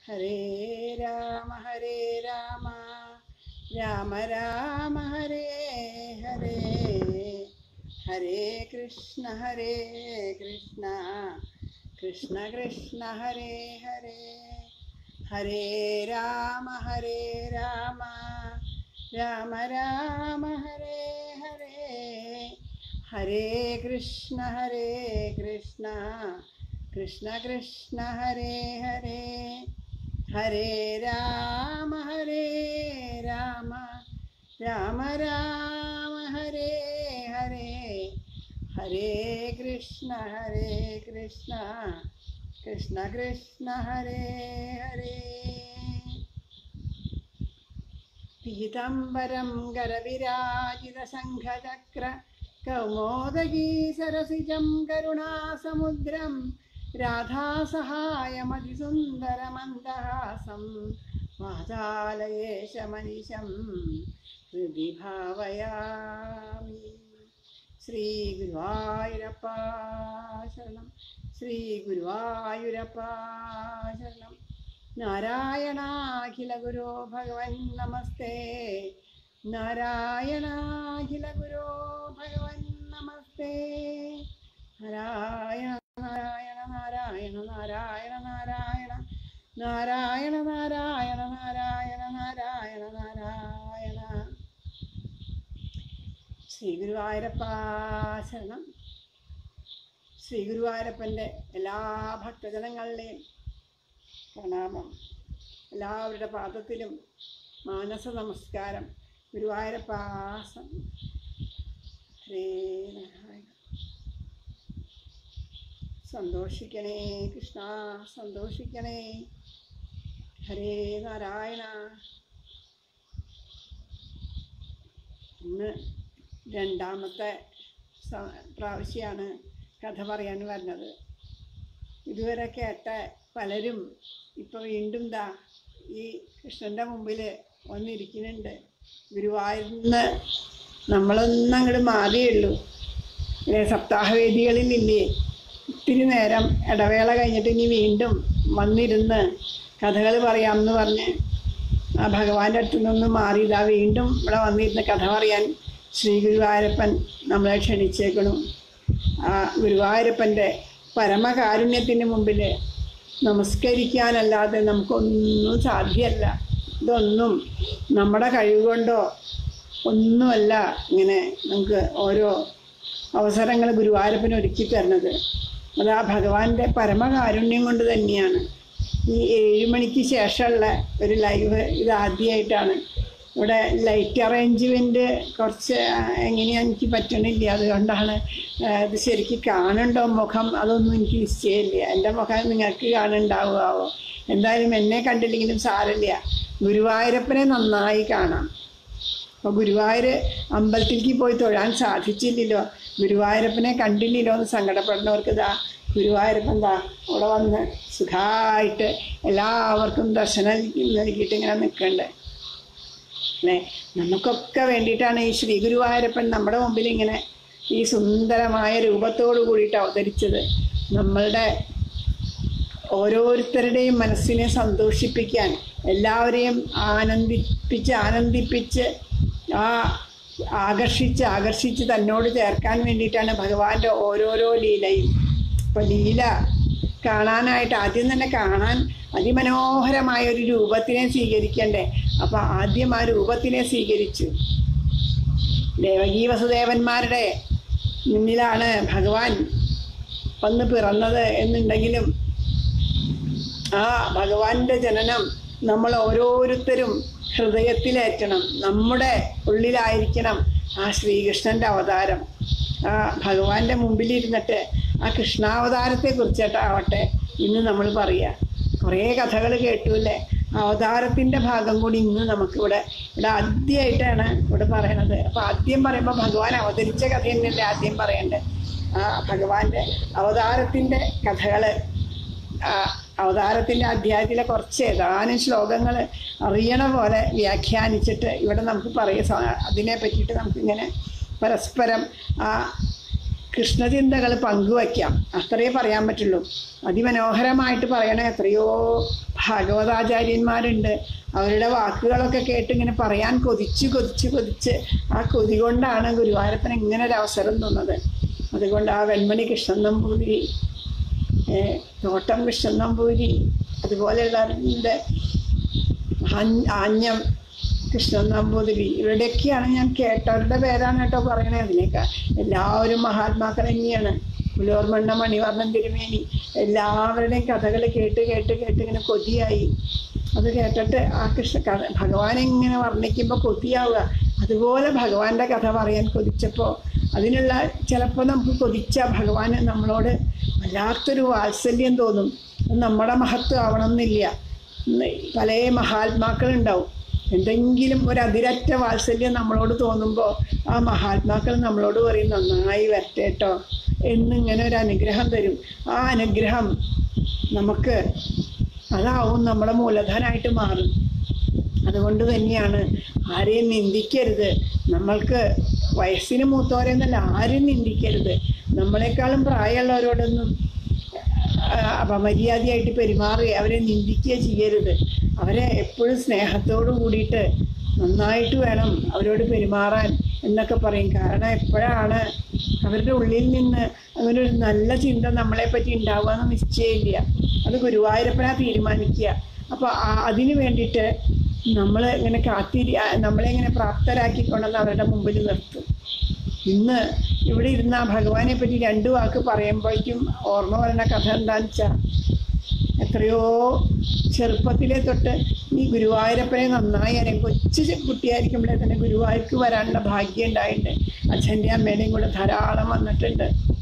ഹരേ രാമ ഹരേ രാമ രാമ രാമ ഹരേ ഹരേ ഹരേ കൃഷ്ണ ഹരേ കൃഷ്ണ കൃഷ്ണ കൃഷ്ണ ഹരേ ഹരേ ഹരേ രാമ ഹരേ രാമ രാമ രാമ ഹരേ ഹരേ ഹരേ കൃഷ്ണ ഹരേ കൃഷ്ണ കൃഷ്ണ കൃഷ്ണ ഹരേ ഹരേ ഹരേ രാമ ഹരേ രാമ രാമ രാമ ഹരേ ഹരേ ഹരേ കൃഷ്ണ ഹരേ കൃഷ്ണ കൃഷ്ണ കൃഷ്ണ ഹരേ ഹരേ പീതാംബരം കരവിരാജിതശംഖചക്ര കൗമോദഗീ സരസിജം കരുണാസമുദ്രം രാധാസഹായമതിസുന്ദരമന്ദഹാസം വാചാലയേശമനിശം ഹൃദി ഭാവയാമി ശ്രീഗുരുവായൂരപ്പ ശരണം ശ്രീഗുരുവായൂരപ്പ ശരണം നാരായണാഖില ഗുരോ ഭഗവൻ നമസ്തേ നാരായണാഖില ഗുരോ ഭഗവൻ നമസ്തേ നാരായണ നാരായണ നാരായണ നാരായണ നാരായണ നാരായണ നാരായണ നാരായണ നാരായണ നാരായണ ശ്രീ ഗുരുവായൂരപ്പ ശരണം ശ്രീ ഗുരുവായൂരപ്പൻ്റെ എല്ലാ ഭക്തജനങ്ങളുടെയും പ്രണാമം എല്ലാവരുടെ പാദത്തിലും മാനസ നമസ്കാരം ഗുരുവായൂരപ്പാസം ഹരേ നാരായണ സന്തോഷിക്കണേ കൃഷ്ണ സന്തോഷിക്കണേ ഹരേ നാരായണ ഇന്ന് രണ്ടാമത്തെ സ- പ്രാവശ്യമാണ് കഥ പറയാൻ വരുന്നത് ഇതുവരെ കേട്ട പലരും ഇപ്പോൾ വീണ്ടും ദാ ഈ കൃഷ്ണൻ്റെ മുമ്പിൽ വന്നിരിക്കുന്നുണ്ട് ഗുരുവായൂരിന്ന് നമ്മളൊന്നും അങ്ങോട്ട് മാറിയുള്ളൂ ഇങ്ങനെ സപ്താഹവേദികളിലില്ലേ ഇത്തിരി നേരം ഇടവേള കഴിഞ്ഞിട്ട് ഇനി വീണ്ടും വന്നിരുന്ന് കഥകൾ പറയാമെന്ന് പറഞ്ഞ് ആ ഭഗവാന്റെ അടുത്ത് നിന്ന് മാറി ഇതാ വീണ്ടും ഇവിടെ വന്നിരുന്ന് കഥ പറയാൻ ശ്രീ ഗുരുവായൂരപ്പൻ നമ്മളെ ക്ഷണിച്ചേക്കണു ആ ഗുരുവായൂരപ്പൻ്റെ പരമകാരുണ്യത്തിന് മുമ്പിൽ നമസ്കരിക്കാനല്ലാതെ നമുക്കൊന്നും സാധ്യമല്ല ഇതൊന്നും നമ്മുടെ കഴിവ് കൊണ്ടോ ഒന്നുമല്ല ഇങ്ങനെ നമുക്ക് ഓരോ അവസരങ്ങൾ ഗുരുവായൂരപ്പൻ ഒരുക്കി തരുന്നത് അത് ആ ഭഗവാന്റെ പരമകാരുണ്യം കൊണ്ട് തന്നെയാണ് ഈ ഏഴ് മണിക്ക് ശേഷമുള്ള ഒരു ലൈവ് ഇത് ആദ്യമായിട്ടാണ് ഇവിടെ ലൈറ്റ് അറേഞ്ച്മെൻറ്റ് കുറച്ച് എങ്ങനെയാ എനിക്ക് പറ്റണില്ല അതുകൊണ്ടാണ് ആ, ഇത് ശരിക്കും കാണുന്നുണ്ടോ മുഖം അതൊന്നും എനിക്ക് നിശ്ചയമില്ല എൻ്റെ മുഖം നിങ്ങൾക്ക് കാണുന്നുണ്ടാവുമോ എന്തായാലും എന്നെ കണ്ടില്ലെങ്കിലും സാരമില്ല ഗുരുവായൂരപ്പനെ നന്നായി കാണാം അപ്പോൾ ഗുരുവായൂർ അമ്പലത്തിലേക്ക് പോയി തൊഴാൻ സാധിച്ചില്ലല്ലോ ഗുരുവായൂരപ്പനെ കണ്ടില്ലല്ലോ എന്ന് സങ്കടപ്പെടുന്നവർക്ക് ഇതാ ഗുരുവായൂരപ്പൻ എന്താ ഇവിടെ വന്ന് സുഖമായിട്ട് എല്ലാവർക്കും ദർശനം നൽകിയിട്ട് ഇങ്ങനെ നിൽക്കണ്ടേ അല്ലേ നമുക്കൊക്കെ വേണ്ടിയിട്ടാണ് ഈ ശ്രീ ഗുരുവായൂരപ്പൻ നമ്മുടെ മുമ്പിൽ ഇങ്ങനെ ഈ സുന്ദരമായ രൂപത്തോടു കൂടിയിട്ട് അവതരിച്ചത് നമ്മളുടെ ഓരോരുത്തരുടെയും മനസ്സിനെ സന്തോഷിപ്പിക്കാൻ എല്ലാവരെയും ആനന്ദിപ്പിച്ച് ആനന്ദിപ്പിച്ച് ആ ആകർഷിച്ച് ആകർഷിച്ച് തന്നോട് ചേർക്കാൻ വേണ്ടിയിട്ടാണ് ഭഗവാന്റെ ഓരോരോ ലീലയും ഇപ്പം ലീല കാണാനായിട്ട് ആദ്യം തന്നെ കാണാൻ അതിമനോഹരമായ ഒരു രൂപത്തിനെ സ്വീകരിക്കണ്ടേ അപ്പം ആദ്യം ആ രൂപത്തിനെ സ്വീകരിച്ചു ദേവകീ വസുദേവന്മാരുടെ മുന്നിലാണ് ഭഗവാൻ വന്ന് പിറന്നത് എന്നുണ്ടെങ്കിലും ആ ഭഗവാന്റെ ജനനം നമ്മൾ ഓരോരുത്തരും ഹൃദയത്തിലേറ്റണം നമ്മുടെ ഉള്ളിലായിരിക്കണം ആ ശ്രീകൃഷ്ണന്റെ അവതാരം ആ ഭഗവാന്റെ മുമ്പിലിരുന്നിട്ട് ആ കൃഷ്ണാവതാരത്തെ കുറിച്ചിട്ടാവട്ടെ ഇന്ന് നമ്മൾ പറയുക കുറേ കഥകൾ കേട്ടൂല്ലേ അവതാരത്തിന്റെ ഭാഗം കൂടി ഇന്ന് നമുക്കിവിടെ ഇവിടെ ആദ്യമായിട്ടാണ് ഇവിടെ പറയണത് അപ്പൊ ആദ്യം പറയുമ്പോൾ ഭഗവാൻ അവതരിച്ച കഥ തന്നെയല്ലേ ആദ്യം പറയണ്ടേ ആ ഭഗവാന്റെ അവതാരത്തിന്റെ കഥകള് ആ അവതാരത്തിന്റെ അധ്യായത്തിലെ കുറച്ച് ഏതാനും ശ്ലോകങ്ങൾ അറിയണ പോലെ വ്യാഖ്യാനിച്ചിട്ട് ഇവിടെ നമുക്ക് പറയ അതിനെ പറ്റിയിട്ട് നമുക്കിങ്ങനെ പരസ്പരം ആ കൃഷ്ണചിന്തകൾ പങ്കുവയ്ക്കാം അത്രയേ പറയാൻ പറ്റുള്ളൂ അതിമനോഹരമായിട്ട് പറയണ എത്രയോ ഭാഗവതാചാര്യന്മാരുണ്ട് അവരുടെ വാക്കുകളൊക്കെ കേട്ട് ഇങ്ങനെ പറയാൻ കൊതിച്ച് കൊതിച്ച് കൊതിച്ച് ആ കൊതി കൊണ്ടാണ് ഗുരുവായൂരപ്പൻ ഇങ്ങനെ ഒരു അവസരം തന്നത് അതുകൊണ്ട് ആ വെൺമണി കൃഷ്ണൻ നമ്പൂതിരി ഏ, തോട്ടം കൃഷ്ണൻ നമ്പൂരി അതുപോലെയുള്ളവരുടെ ആഞ്ഞ- ആഞ്ഞം കൃഷ്ണൻ നമ്പൂതിരി ഇവരുടെയൊക്കെയാണ് ഞാൻ കേട്ടവരുടെ പേരാണ് കേട്ടോ പറയണേ അതിനേക്കാൾ എല്ലാവരും മഹാത്മാക്കൾ തന്നെയാണ് പുലോർമണ്ണ മണിവർണ്ണൻ തിരുമേനി എല്ലാവരുടെയും കഥകൾ കേട്ട് കേട്ട് കേട്ട് ഇങ്ങനെ കൊതിയായി അത് കേട്ടിട്ട് ആ കൃഷ്ണ കഥ ഭഗവാനെ ഇങ്ങനെ വർണ്ണിക്കുമ്പോൾ കൊതിയാവുക അതുപോലെ ഭഗവാന്റെ കഥ പറയാൻ കൊതിച്ചപ്പോൾ അതിനുള്ള ചിലപ്പോൾ നമുക്ക് കൊതിച്ച ഭഗവാന് നമ്മളോട് വല്ലാത്തൊരു വാത്സല്യം തോന്നും അത് നമ്മുടെ മഹത്വം ആവണം എന്നില്ല ഇന്ന് പല മഹാത്മാക്കളുണ്ടാവും എന്തെങ്കിലും ഒരു അതിരറ്റ വാത്സല്യം നമ്മളോട് തോന്നുമ്പോൾ ആ മഹാത്മാക്കൾ നമ്മളോട് പറയും നന്നായി വരട്ടെ കേട്ടോ എന്നിങ്ങനെ ഒരു അനുഗ്രഹം തരും ആ അനുഗ്രഹം നമുക്ക് അതാവും നമ്മുടെ മൂലധനമായിട്ട് മാറും അതുകൊണ്ട് തന്നെയാണ് ആരെയും നിന്ദിക്കരുത് നമ്മൾക്ക് വയസ്സിന് മൂത്തവരെന്നല്ല ആരും നിന്ദിക്കരുത് നമ്മളെക്കാളും പ്രായമുള്ളവരോടൊന്നും ആ, അപമര്യാദയായിട്ട് പെരുമാറി അവരെ നിന്ദിക്കുക ചെയ്യരുത് അവരെ എപ്പോഴും സ്നേഹത്തോട് കൂടിയിട്ട് നന്നായിട്ട് വേണം അവരോട് പെരുമാറാൻ എന്നൊക്കെ പറയും കാരണം എപ്പോഴാണ് അവരുടെ ഉള്ളിൽ നിന്ന് അങ്ങനെ ഒരു നല്ല ചിന്ത നമ്മളെ പറ്റി ഉണ്ടാവുക എന്ന് നിശ്ചയമില്ല അത് ഗുരുവായൂരപ്പനാ തീരുമാനിക്കുക അപ്പോൾ അതിന് വേണ്ടിയിട്ട് നമ്മൾ ഇങ്ങനെ കാത്തിരി ആ, നമ്മളെ ഇങ്ങനെ പ്രാപ്തരാക്കിക്കൊണ്ടെന്ന് അവരുടെ മുമ്പിൽ നിർത്തും ഇന്ന് ഇവിടെ ഇരുന്ന ആ ഭഗവാനെ പറ്റി രണ്ടു വാക്ക് പറയുമ്പോഴേക്കും ഓർമ്മ വരുന്ന കഥ എന്താണെന്ന് വെച്ചാൽ എത്രയോ ചെറുപ്പത്തിലെ തൊട്ട് ഈ ഗുരുവായൂരപ്പനെ നന്നായി അറിയാം കൊച്ചു ചെ- കുട്ടിയായിരിക്കുമ്പോഴേ തന്നെ ഗുരുവായൂർക്ക് വരാനുള്ള ഭാഗ്യം ഉണ്ടായിട്ടുണ്ട് അച്ഛൻ്റെ അമ്മയുടെയും കൂടെ ധാരാളം വന്നിട്ടുണ്ട്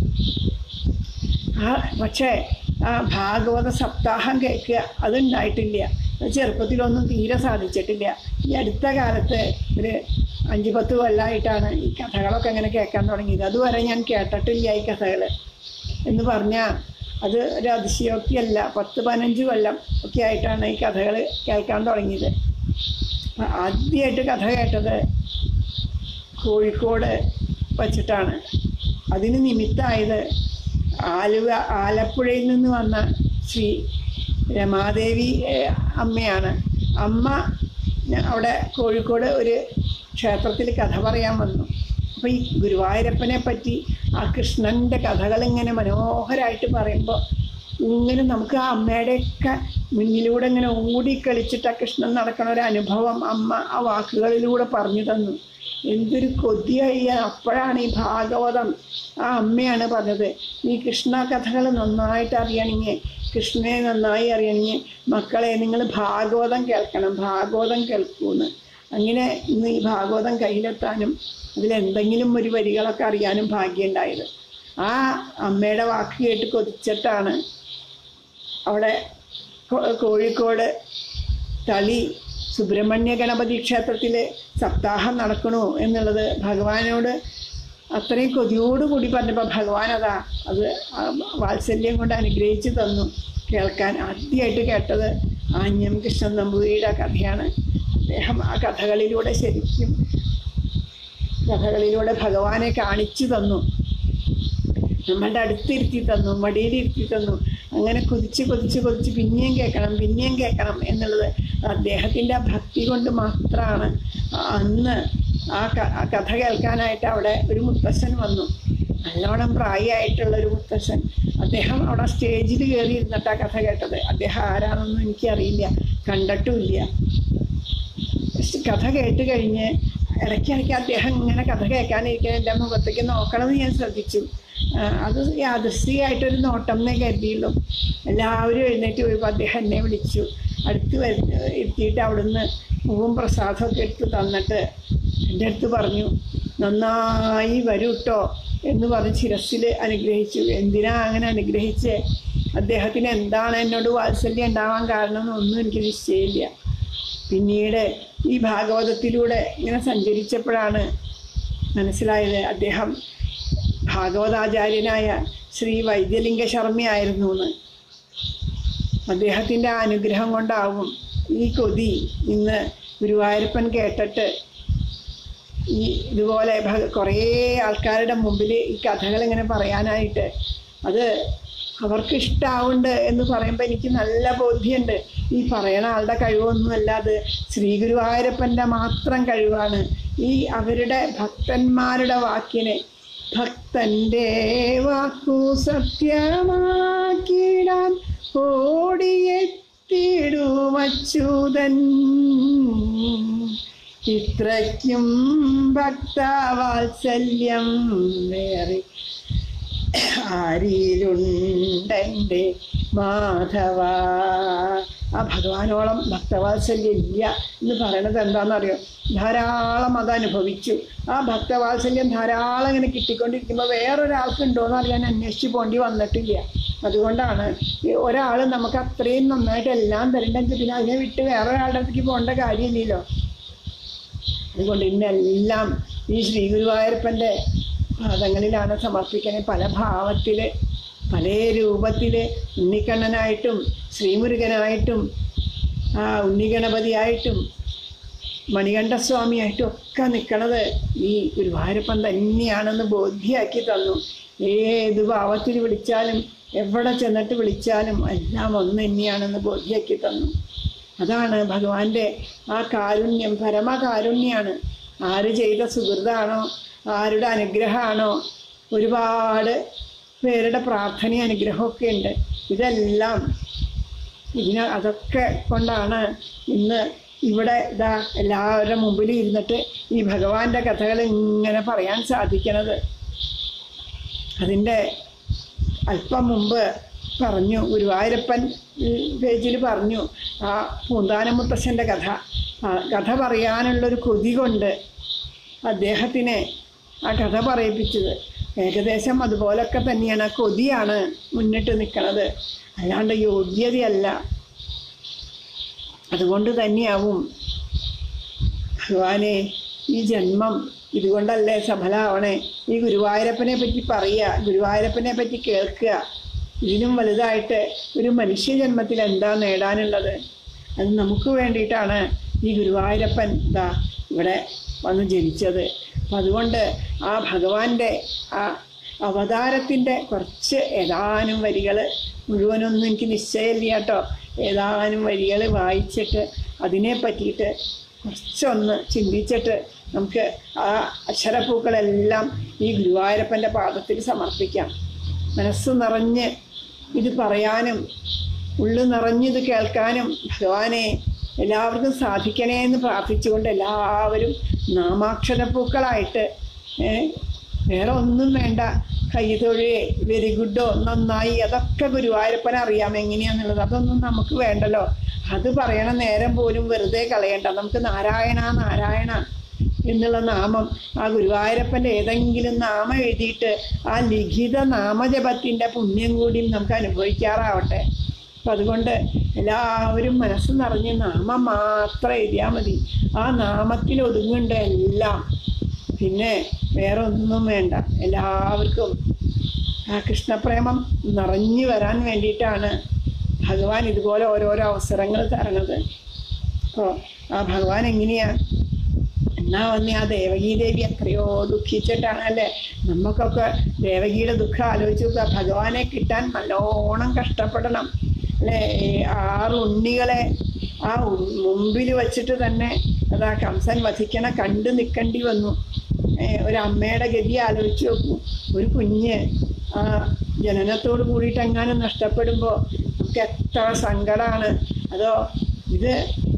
ആ പക്ഷേ ആ ഭാഗവത സപ്താഹം കേൾക്കുക അതുണ്ടായിട്ടില്ല അത് ചെറുപ്പത്തിലൊന്നും തീരെ സാധിച്ചിട്ടില്ല ഈ അടുത്ത കാലത്ത് ഒരു അഞ്ച് പത്ത് കൊല്ലമായിട്ടാണ് ഈ കഥകളൊക്കെ അങ്ങനെ കേൾക്കാൻ തുടങ്ങിയത് അതുവരെ ഞാൻ കേട്ടിട്ടില്ല ഈ കഥകൾ എന്ന് പറഞ്ഞാൽ അത് ഒരു അതിശയോക്തിയല്ല പത്ത് പതിനഞ്ച് കൊല്ലം ഒക്കെ ആയിട്ടാണ് ഈ കഥകൾ കേൾക്കാൻ തുടങ്ങിയത് അപ്പൊ ആദ്യമായിട്ട് കഥ കേട്ടത് കോഴിക്കോട് വച്ചിട്ടാണ് അതിന് നിമിത്തമായത് ആലുവ ആലപ്പുഴയിൽ നിന്ന് വന്ന ശ്രീ രമാദേവി ഏഹ്, അമ്മയാണ് അമ്മ ഞ- അവിടെ കോഴിക്കോട് ഒരു ക്ഷേത്രത്തിൽ കഥ പറയാൻ വന്നു അപ്പോൾ ഈ ഗുരുവായൂരപ്പനെ പറ്റി ആ കൃഷ്ണൻ്റെ കഥകൾ ഇങ്ങനെ മനോഹരമായിട്ട് പറയുമ്പോൾ ഇങ്ങനെ നമുക്ക് ആ അമ്മയുടെയൊക്കെ മുന്നിലൂടെ ഇങ്ങനെ ഓടിക്കളിച്ചിട്ട് ആ കൃഷ്ണൻ നടക്കണ ഒരു അനുഭവം അമ്മ ആ വാക്കുകളിലൂടെ പറഞ്ഞു തന്നു എന്തൊരു കൊതിയായി അപ്പോഴാണ് ഈ ഭാഗവതം ആ അമ്മയാണ് പറഞ്ഞത് ഈ കൃഷ്ണ കഥകൾ നന്നായിട്ട് അറിയണമെങ്കിൽ കൃഷ്ണനെ നന്നായി അറിയണമെങ്കിൽ മക്കളെ നിങ്ങൾ ഭാഗവതം കേൾക്കണം ഭാഗവതം കേൾക്കൂന്ന് അങ്ങനെ ഇന്ന് ഈ ഭാഗവതം കയ്യിലെത്താനും അതിലെന്തെങ്കിലും ഒരു വരികളൊക്കെ അറിയാനും ഭാഗ്യമുണ്ടായത് ആ അമ്മയുടെ വാക്ക് കേട്ട് കൊതിച്ചിട്ടാണ് അവിടെ കോ- കോഴിക്കോട് തളി സുബ്രഹ്മണ്യ ഗണപതി ക്ഷേത്രത്തിൽ സപ്താഹം നടക്കണു എന്നുള്ളത് ഭഗവാനോട് അത്രയും കൊതിയോടുകൂടി പറഞ്ഞപ്പോൾ ഭഗവാൻ അതാ അത് ആ വാത്സല്യം കൊണ്ട് അനുഗ്രഹിച്ച് തന്നു കേൾക്കാൻ ആദ്യമായിട്ട് കേട്ടത് ആഞ്ഞം കൃഷ്ണൻ നമ്പൂതിരിയുടെ കഥയാണ് അദ്ദേഹം ആ കഥകളിലൂടെ ശരിക്കും കഥകളിലൂടെ ഭഗവാനെ കാണിച്ചു തന്നു നമ്മളുടെ അടുത്തിരുത്തി തന്നു മടിയിലിരുത്തി തന്നു അങ്ങനെ കൊതിച്ച് കൊതിച്ച് കൊതിച്ച് പിന്നെയും കേൾക്കണം പിന്നെയും കേൾക്കണം എന്നുള്ളത് അദ്ദേഹത്തിൻ്റെ ആ ഭക്തി കൊണ്ട് മാത്രമാണ് അന്ന് ആ ക- ആ കഥ കേൾക്കാനായിട്ട് അവിടെ ഒരു മുത്തശ്ശൻ വന്നു നല്ലോണം പ്രായമായിട്ടുള്ള ഒരു മുത്തശ്ശൻ അദ്ദേഹം അവിടെ സ്റ്റേജിൽ കയറി ഇരുന്നിട്ടാ കഥ കേട്ടത് അദ്ദേഹം ആരാണെന്നൊന്നും എനിക്കറിയില്ല കണ്ടിട്ടുമില്ല കഥ കേട്ട് കഴിഞ്ഞ് ഇടയ്ക്കിടയ്ക്ക് അദ്ദേഹം ഇങ്ങനെ കഥ കേൾക്കാനിരിക്കാൻ എൻ്റെ മുഖത്തേക്ക് നോക്കണമെന്ന് ഞാൻ ശ്രദ്ധിച്ചു ആ, അത് യാദൃശ്ചികമായിട്ടൊരു നോട്ടം എന്നേ കരുതിയുള്ളൂ എല്ലാവരും എഴുന്നേറ്റ് പോയപ്പോൾ അദ്ദേഹം എന്നെ വിളിച്ചു അടുത്ത് വരു എത്തിയിട്ട് അവിടുന്ന് പൂവും പ്രസാദമൊക്കെ എടുത്ത് തന്നിട്ട് എൻ്റെ അടുത്ത് പറഞ്ഞു നന്നായി വരൂ കേട്ടോ എന്ന് പറഞ്ഞ് ശിരസിൽ അനുഗ്രഹിച്ചു എന്തിനാ അങ്ങനെ അനുഗ്രഹിച്ച് അദ്ദേഹത്തിന് എന്താണ് എന്നോട് വാത്സല്യം ഉണ്ടാവാൻ കാരണം എന്നൊന്നും എനിക്ക് നിശ്ചയമില്ല പിന്നീട് ഈ ഭാഗവതത്തിലൂടെ ഇങ്ങനെ സഞ്ചരിച്ചപ്പോഴാണ് മനസ്സിലായത് അദ്ദേഹം ഭാഗവതാചാര്യനായ ശ്രീ വൈദ്യലിംഗ ശർമ്മയായിരുന്നു എന്ന് അദ്ദേഹത്തിൻ്റെ ആ അനുഗ്രഹം കൊണ്ടാവും ഈ കൊതി ഇന്ന് ഗുരുവായൂരപ്പൻ കേട്ടിട്ട് ഈ ഇതുപോലെ ഭ- കുറേ ആൾക്കാരുടെ മുമ്പിൽ ഈ കഥകൾ ഇങ്ങനെ പറയാനായിട്ട് അത് അവർക്ക് ഇഷ്ടാവുണ്ട് എന്ന് പറയുമ്പോൾ എനിക്ക് നല്ല ബോധ്യമുണ്ട് ഈ പറയണ ആളുടെ കഴിവൊന്നുമല്ല അത് ശ്രീ ഗുരുവായൂരപ്പൻ്റെ മാത്രം കഴിവാണ് ഈ അവരുടെ ഭക്തന്മാരുടെ വാക്കിനെ ഭക്തന്റെ വാക്കു സത്യമാക്കിടാൻ ഓടിയെത്തിടുമച്യുതൻ ഇത്രയ്ക്കും ഭക്തവാത്സല്യം വേറെ ആരിലുണ്ടെൻ്റെ മാധവ ആ ഭഗവാനോളം ഭക്തവാത്സല്യം ഇല്ല എന്ന് പറയണത് എന്താണെന്നറിയോ ധാരാളം അത് അനുഭവിച്ചു ആ ഭക്തവാത്സല്യം ധാരാളം ഇങ്ങനെ കിട്ടിക്കൊണ്ടിരിക്കുമ്പോൾ വേറൊരാൾക്ക് ഉണ്ടോയെന്ന് അറിയാൻ അന്വേഷിച്ച് പോണ്ടി വന്നിട്ടില്ല അതുകൊണ്ടാണ് ഒരാൾ നമുക്ക് അത്രയും നന്നായിട്ട് എല്ലാം തരണ്ടെങ്കിൽ പിന്നെ അതിനെ വിട്ട് വേറൊരാളുടെ അടുത്തേക്ക് പോകേണ്ട കാര്യമില്ലല്ലോ അതുകൊണ്ട് ഇന്നെല്ലാം ഈ ശ്രീ ഗുരുവായൂരപ്പൻ്റെ പാദങ്ങളിലാണ് സമർപ്പിക്കണേ പല ഭാവത്തിൽ പല രൂപത്തിൽ ഉണ്ണിക്കണ്ണനായിട്ടും ശ്രീമുരുകനായിട്ടും ആ ഉണ്ണിഗണപതിയായിട്ടും മണികണ്ഠസ്വാമിയായിട്ടും ഒക്കെ നിൽക്കണത് ഈ ഗുരുവായൂരപ്പൻ തന്നെയാണെന്ന് ബോധ്യമാക്കി തന്നു ഏത് ഭാവത്തിൽ വിളിച്ചാലും എവിടെ ചെന്നിട്ട് വിളിച്ചാലും എല്ലാം ഒന്ന് തന്നെയാണെന്ന് ബോധ്യമാക്കി തന്നു അതാണ് ഭഗവാന്റെ ആ കാരുണ്യം പരമകാരുണ്യാണ് ആര് ചെയ്ത സുഹൃതാണോ ആരുടെ അനുഗ്രഹമാണോ ഒരുപാട് പേരുടെ പ്രാർത്ഥനയും അനുഗ്രഹമൊക്കെ ഉണ്ട് ഇതെല്ലാം ഇതിന് അതൊക്കെ കൊണ്ടാണ് ഇന്ന് ഇവിടെ ഇതാ എല്ലാവരുടെ മുമ്പിൽ ഇരുന്നിട്ട് ഈ ഭഗവാന്റെ കഥകൾ ഇങ്ങനെ പറയാൻ സാധിക്കണത് അതിൻ്റെ അല്പം മുമ്പ് പറഞ്ഞു ഗുരുവായൂരപ്പൻ പേജിൽ പറഞ്ഞു ആ പൂന്താനമുത്തശ്ശൻ്റെ കഥ ആ കഥ പറയാനുള്ളൊരു കൊതി കൊണ്ട് അദ്ദേഹത്തിനെ ആ കഥ പറയിപ്പിച്ചത് ഏകദേശം അതുപോലൊക്കെ തന്നെയാണ് ആ കൊതിയാണ് മുന്നിട്ട് നിൽക്കുന്നത് അല്ലാണ്ട് യോഗ്യതയല്ല അതുകൊണ്ട് തന്നെയാവും ഭഗവാനെ ഈ ജന്മം ഇതുകൊണ്ടല്ലേ സഫലാവണേ ഈ ഗുരുവായൂരപ്പനെ പറ്റി പറയുക ഗുരുവായൂരപ്പനെ പറ്റി കേൾക്കുക ഇതിനും വലുതായിട്ട് ഒരു മനുഷ്യജന്മത്തിൽ എന്താ നേടാനുള്ളത് അത് നമുക്ക് വേണ്ടിയിട്ടാണ് ഈ ഗുരുവായൂരപ്പൻ ഇതാ ഇവിടെ വന്ന് ജനിച്ചത് അപ്പം അതുകൊണ്ട് ആ ഭഗവാന്റെ ആ അവതാരത്തിൻ്റെ കുറച്ച് ഏതാനും വരികൾ മുഴുവനൊന്നും എനിക്ക് നിശ്ചയമില്ല കേട്ടോ ഏതാനും വരികൾ വായിച്ചിട്ട് അതിനെ പറ്റിയിട്ട് കുറച്ചൊന്ന് ചിന്തിച്ചിട്ട് നമുക്ക് ആ അക്ഷരപ്പൂക്കളെല്ലാം ഈ ഗുരുവായൂരപ്പൻ്റെ പാദത്തിൽ സമർപ്പിക്കാം മനസ്സ് നിറഞ്ഞ് ഇത് പറയാനും ഉള്ളു നിറഞ്ഞിത് കേൾക്കാനും ഭഗവാനെ എല്ലാവർക്കും സാധിക്കണേ എന്ന് പ്രാർത്ഥിച്ചുകൊണ്ട് എല്ലാവരും നാമാക്ഷരപ്പൂക്കളായിട്ട് ഏ, വേറെ ഒന്നും വേണ്ട കൈതൊഴി വെരി ഗുഡോ നന്നായി അതൊക്കെ ഗുരുവായൂരപ്പനെ അറിയാം എങ്ങനെയാന്നുള്ളത് അതൊന്നും നമുക്ക് വേണ്ടല്ലോ അത് പറയണ നേരം പോലും വെറുതെ കളയണ്ട നമുക്ക് നാരായണ നാരായണ എന്നുള്ള നാമം ആ ഗുരുവായൂരപ്പൻ്റെ ഏതെങ്കിലും നാമം എഴുതിയിട്ട് ആ ലിഖിത നാമജപത്തിൻ്റെ പുണ്യം കൂടി നമുക്ക് അനുഭവിക്കാറാവട്ടെ അപ്പം അതുകൊണ്ട് എല്ലാവരും മനസ്സ് നിറഞ്ഞ് നാമം മാത്രം എഴുതിയാൽ മതി ആ നാമത്തിൽ ഒതുങ്ങുന്നുണ്ട് എല്ലാം പിന്നെ വേറെ ഒന്നും വേണ്ട എല്ലാവർക്കും ആ കൃഷ്ണപ്രേമം നിറഞ്ഞു വരാൻ വേണ്ടിയിട്ടാണ് ഭഗവാൻ ഇതുപോലെ ഓരോരോ അവസരങ്ങൾ തരണത് അപ്പോൾ ആ ഭഗവാൻ എങ്ങനെയാ എന്നാ വന്ന് ആ ദേവകീ ദേവി എത്രയോ ദുഃഖിച്ചിട്ടാണ് അല്ലേ നമുക്കൊക്കെ ദേവകിയുടെ ദുഃഖം ആലോചിച്ച് നോക്കുക ഭഗവാനെ കിട്ടാൻ നല്ലോണം കഷ്ടപ്പെടണം അല്ലേ ഈ ആറ് ഉണ്ണികളെ ആ മുമ്പിൽ വച്ചിട്ട് തന്നെ അതാ കംസൻ വധിക്കണ കണ്ടു നിൽക്കേണ്ടി വന്നു ഏ, ഒരു അമ്മയുടെ ഗതി ആലോചിച്ച് നോക്കൂ ഒരു കുഞ്ഞ് ആ ജനനത്തോട് കൂടിയിട്ട് എങ്ങാനും നഷ്ടപ്പെടുമ്പോൾ നമുക്ക് എത്ര സങ്കടമാണ് അതോ ഇത്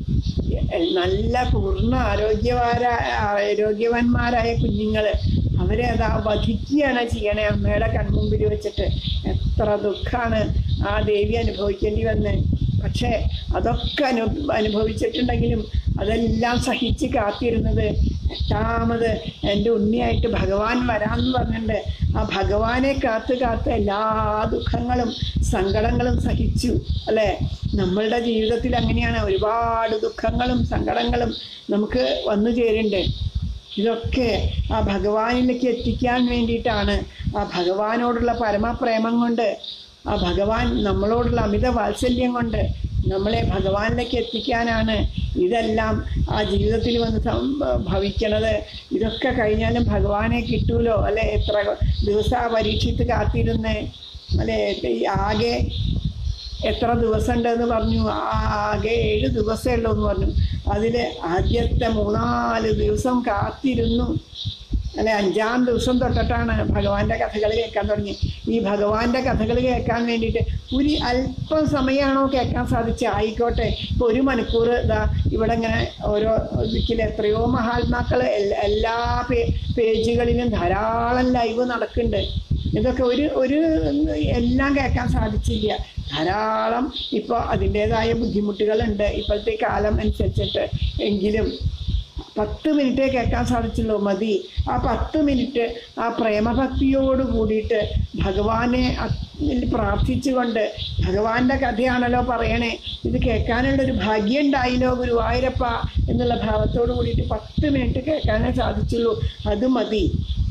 നല്ല പൂർണ്ണ ആരോഗ്യവാരായ ആരോഗ്യവാന്മാരായ കുഞ്ഞുങ്ങൾ അവരെ അതാ വധിക്കുകയാണ് ചെയ്യണേ അമ്മയുടെ കൺമുമ്പിൽ വെച്ചിട്ട് എത്ര ദുഃഖമാണ് ആ ദേവി അനുഭവിക്കേണ്ടി വന്ന് പക്ഷേ അതൊക്കെ അനു അനുഭവിച്ചിട്ടുണ്ടെങ്കിലും അതെല്ലാം സഹിച്ച് കാത്തിരുന്നത് എട്ടാമത് എൻ്റെ ഉണ്ണിയായിട്ട് ഭഗവാൻ വരാമെന്ന് പറഞ്ഞിട്ടുണ്ട് ആ ഭഗവാനെ കാത്ത് കാത്ത് എല്ലാ ദുഃഖങ്ങളും സങ്കടങ്ങളും സഹിച്ചു അല്ലേ നമ്മളുടെ ജീവിതത്തിൽ അങ്ങനെയാണ് ഒരുപാട് ദുഃഖങ്ങളും സങ്കടങ്ങളും നമുക്ക് വന്നു ചേരുന്നുണ്ട് ഇതൊക്കെ ആ ഭഗവാനിലേക്ക് എത്തിക്കാൻ വേണ്ടിയിട്ടാണ് ആ ഭഗവാനോടുള്ള പരമപ്രേമം കൊണ്ട് ആ ഭഗവാൻ നമ്മളോടുള്ള അമിത വാത്സല്യം കൊണ്ട് നമ്മളെ ഭഗവാനിലേക്ക് എത്തിക്കാനാണ് ഇതെല്ലാം ആ ജീവിതത്തിൽ വന്ന് ഭവിക്കണത് ഇതൊക്കെ കഴിഞ്ഞാലും ഭഗവാനെ കിട്ടൂലോ അല്ലെ എത്ര ദിവസം ആ പരീക്ഷിച്ച് കാത്തിരുന്ന് അല്ലെ ഈ ആകെ എത്ര ദിവസം ഉണ്ടെന്ന് പറഞ്ഞു ആ, ആകെ ഏഴ് ദിവസമേ ഉള്ളൂ എന്ന് പറഞ്ഞു അതിൽ ആദ്യത്തെ മൂന്നാല് ദിവസം കാത്തിരുന്നു അല്ലെ അഞ്ചാം ദിവസം തൊട്ടിട്ടാണ് ഭഗവാന്റെ കഥകൾ കേൾക്കാൻ തുടങ്ങി ഈ ഭഗവാന്റെ കഥകൾ കേൾക്കാൻ വേണ്ടിയിട്ട് ഒരു അല്പം സമയമാണോ കേൾക്കാൻ സാധിച്ച ആയിക്കോട്ടെ ഇപ്പൊ ഒരു മണിക്കൂർ ഇതാ ഇവിടെ ഇങ്ങനെ ഓരോ ദിക്കിൽ എത്രയോ മഹാത്മാക്കൾ എൽ- എല്ലാ പേ- പേജുകളിലും ധാരാളം ലൈവ് നടക്കുന്നുണ്ട് ഇതൊക്കെ ഒരു ഒരു എല്ലാം കേൾക്കാൻ സാധിച്ചില്ല ധാരാളം ഇപ്പോൾ അതിൻ്റെതായ ബുദ്ധിമുട്ടുകളുണ്ട് ഇപ്പോഴത്തെ കാലം അനുസരിച്ചിട്ട് എങ്കിലും പത്ത് മിനിറ്റേ കേൾക്കാൻ സാധിച്ചുള്ളൂ മതി ആ പത്ത് മിനിറ്റ് ആ പ്രേമഭക്തിയോട് കൂടിയിട്ട് ഭഗവാനെ അതിൽ പ്രാർത്ഥിച്ചുകൊണ്ട് ഭഗവാന്റെ കഥയാണല്ലോ പറയണേ ഇത് കേൾക്കാനുള്ളൊരു ഭാഗ്യം ഉണ്ടായില്ലോ ഗുരുവായൂരപ്പ എന്നുള്ള ഭാവത്തോട് കൂടിയിട്ട് പത്ത് മിനിറ്റ് കേൾക്കാനേ സാധിച്ചുള്ളൂ അത് മതി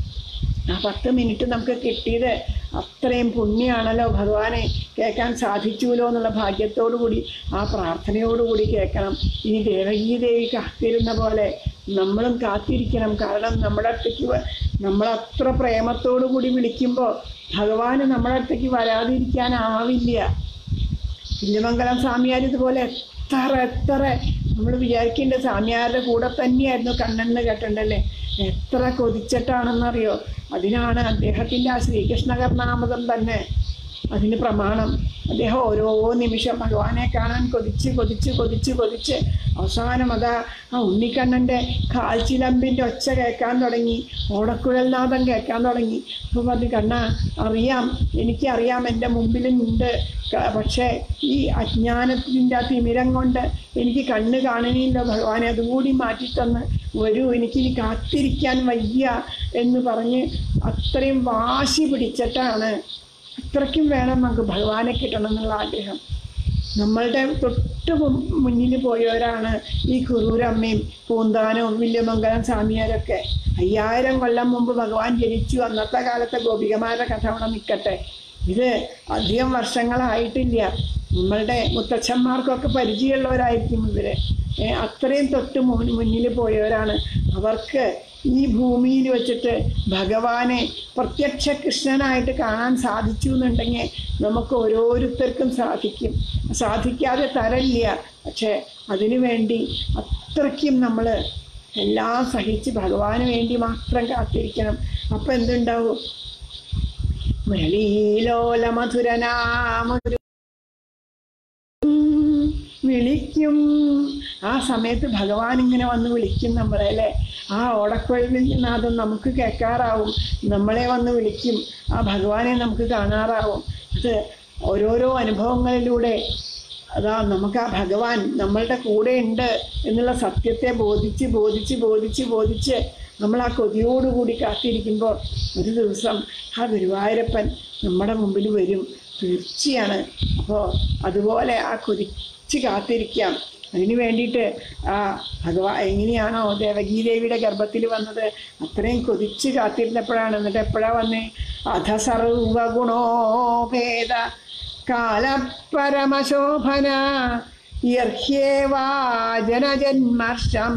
ആ പത്ത് മിനിറ്റ് നമുക്ക് കിട്ടിയത് അത്രയും പുണ്യമാണല്ലോ ഭഗവാനെ കേൾക്കാൻ സാധിച്ചുല്ലോ എന്നുള്ള ഭാഗ്യത്തോടു കൂടി ആ പ്രാർത്ഥനയോടു കൂടി കേൾക്കണം ഈ ദേവകീ ദേവി കാത്തിരുന്ന പോലെ നമ്മളും കാത്തിരിക്കണം കാരണം നമ്മുടെ അടുത്തേക്ക് വ- നമ്മളത്ര പ്രേമത്തോടു കൂടി വിളിക്കുമ്പോൾ ഭഗവാന് നമ്മുടെ അടുത്തേക്ക് വരാതിരിക്കാനാവില്ല ഇല്ലമംഗലം സ്വാമിയാർ ഇതുപോലെ എത്ര എത്ര നമ്മൾ വിചാരിക്കേണ്ട സ്വാമിയാരുടെ കൂടെ തന്നെയായിരുന്നു കണ്ണെന്ന് കേട്ടിട്ടുണ്ടല്ലേ എത്ര കൊതിച്ചിട്ടാണെന്നറിയോ അതിനാണ് അദ്ദേഹത്തിൻ്റെ ആ ശ്രീകൃഷ്ണ കർണാമതം തന്നെ അതിന് പ്രമാണം അദ്ദേഹം ഓരോ നിമിഷം ഭഗവാനെ കാണാൻ കൊതിച്ച് കൊതിച്ച് കൊതിച്ച് കൊതിച്ച് അവസാനം അതാ ആ ഉണ്ണിക്കണ്ണൻ്റെ കാൽച്ചിലമ്പിൻ്റെ ഒച്ച കേൾക്കാൻ തുടങ്ങി ഓടക്കുഴൽനാഥം കേൾക്കാൻ തുടങ്ങി അപ്പോൾ പറഞ്ഞു കണ്ണ അറിയാം എനിക്കറിയാം എൻ്റെ മുമ്പിലുണ്ട് ക- പക്ഷേ ഈ അജ്ഞാനത്തിൻ്റെ ആ തിമിരം കൊണ്ട് എനിക്ക് കണ്ണ് കാണുന്നില്ല ഭഗവാനെ അതുകൂടി മാറ്റിത്തന്ന് വരൂ എനിക്കിനി കാത്തിരിക്കാൻ വയ്യ എന്ന് പറഞ്ഞ് അത്രയും വാശി പിടിച്ചിട്ടാണ് അത്രയ്ക്കും വേണം നമുക്ക് ഭഗവാനെ കിട്ടണം എന്നുള്ള ആഗ്രഹം നമ്മളുടെ തൊട്ട് മു- മുന്നിൽ പോയവരാണ് ഈ കുറൂരമ്മയും പൂന്താനവും വില്യമംഗലം സ്വാമിയാരൊക്കെ അയ്യായിരം കൊല്ലം മുമ്പ് ഭഗവാൻ ജനിച്ചു അന്നത്തെ കാലത്തെ ഗോപികമാരുടെ കഥ അവിടെ നിൽക്കട്ടെ ഇത് അധികം വർഷങ്ങളായിട്ടില്ല നമ്മളുടെ മുത്തച്ഛന്മാർക്കൊക്കെ പരിചയമുള്ളവരായിരിക്കും ഇവര് ഏ, അത്രയും തൊട്ട് മുൻ- മുന്നിൽ പോയവരാണ് അവർക്ക് ഈ ഭൂമിയിൽ വെച്ചിട്ട് ഭഗവാനെ പ്രത്യക്ഷ കൃഷ്ണനായിട്ട് കാണാൻ സാധിച്ചു എന്നുണ്ടെങ്കിൽ നമുക്ക് ഓരോരുത്തർക്കും സാധിക്കും സാധിക്കാതെ തരല്ല പക്ഷെ അതിനു വേണ്ടി അത്രയ്ക്കും നമ്മൾ എല്ലാം സഹിച്ച് ഭഗവാന് വേണ്ടി മാത്രം കാത്തിരിക്കണം അപ്പം എന്തുണ്ടാവും മുരളീലോല മധുരനാമധുര വിളിക്കും ആ സമയത്ത് ഭഗവാൻ ഇങ്ങനെ വന്ന് വിളിക്കും നമ്മളെ അല്ലേ ആ ഓടക്കുഴലിനാഥം നമുക്ക് കേൾക്കാറാവും നമ്മളെ വന്ന് വിളിക്കും ആ ഭഗവാനെ നമുക്ക് കാണാറാവും അത് ഓരോരോ അനുഭവങ്ങളിലൂടെ അതാ നമുക്ക് ആ ഭഗവാൻ നമ്മളുടെ കൂടെ ഉണ്ട് എന്നുള്ള സത്യത്തെ ബോധിച്ച് ബോധിച്ച് ബോധിച്ച് ബോധിച്ച് നമ്മൾ ആ കൊതിയോടുകൂടി കാത്തിരിക്കുമ്പോൾ ഒരു ദിവസം ആ ഗുരുവായൂരപ്പൻ നമ്മുടെ മുമ്പിൽ വരും തീർച്ചയാണ് അപ്പോൾ അതുപോലെ ആ കൊതിച്ച് കാത്തിരിക്കാം അതിന് വേണ്ടിയിട്ട് ആ ഭഗവാൻ എങ്ങനെയാണോ ദേവകീ ദേവിയുടെ ഗർഭത്തിൽ വന്നത് അത്രയും കൊതിച്ച് കാത്തിരുന്നപ്പോഴാണ് എന്നിട്ട് എപ്പോഴാ വന്നേ അധ സർവഗുണോഭേദ കാലപരമശോഭന യർഹ്യേവാ ജനജന്മർഷം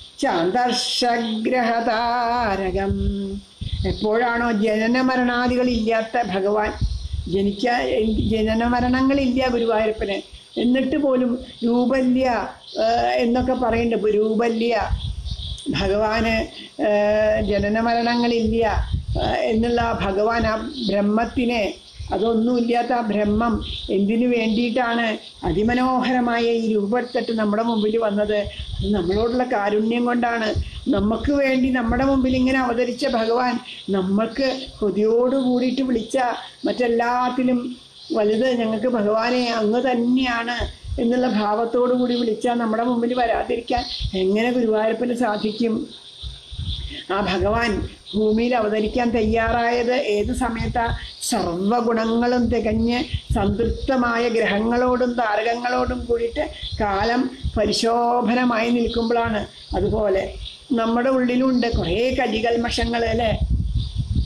ചാന്തർഷഗ്രഹതാരകം എപ്പോഴാണോ ജനനമരണാദികളില്ലാത്ത ഭഗവാൻ ജനിക്കാ ജനന മരണങ്ങളില്ല ഗുരുവായൂരപ്പന് എന്നിട്ട് പോലും രൂപല്യ ആ, എന്നൊക്കെ പറയുന്നുണ്ട് ഇപ്പൊ രൂപല്യ ഭഗവാന് ആ, ജനന മരണങ്ങളില്ല ആ, എന്നുള്ള ആ ഭഗവാൻ ആ ബ്രഹ്മത്തിനെ അതൊന്നുമില്ലാത്ത ആ ബ്രഹ്മം എന്തിനു വേണ്ടിയിട്ടാണ് അതിമനോഹരമായ ഈ രൂപമെടുത്തിട്ട് നമ്മുടെ മുമ്പിൽ വന്നത് അത് നമ്മളോടുള്ള കാരുണ്യം കൊണ്ടാണ് നമുക്ക് വേണ്ടി നമ്മുടെ മുമ്പിൽ ഇങ്ങനെ അവതരിച്ച ഭഗവാൻ നമ്മൾക്ക് കൊതിയോട് കൂടിയിട്ട് വിളിച്ച മറ്റെല്ലാത്തിലും വലുത് ഞങ്ങൾക്ക് ഭഗവാനെ അങ്ങ് തന്നെയാണ് എന്നുള്ള ഭാവത്തോടു കൂടി വിളിച്ചാൽ നമ്മുടെ മുമ്പിൽ വരാതിരിക്കാൻ എങ്ങനെ ഗുരുവായൂരപ്പന് സാധിക്കും ആ ഭഗവാൻ ഭൂമിയിൽ അവതരിക്കാൻ തയ്യാറായത് ഏത് സമയത്താ സർവഗുണങ്ങളും തികഞ്ഞ് സംതൃപ്തമായ ഗ്രഹങ്ങളോടും താരകങ്ങളോടും കൂടിയിട്ട് കാലം പരിശോഭനമായി നിൽക്കുമ്പോഴാണ് അതുപോലെ നമ്മുടെ ഉള്ളിലുണ്ട് കുറേ കലികൽമഷങ്ങൾ അല്ലേ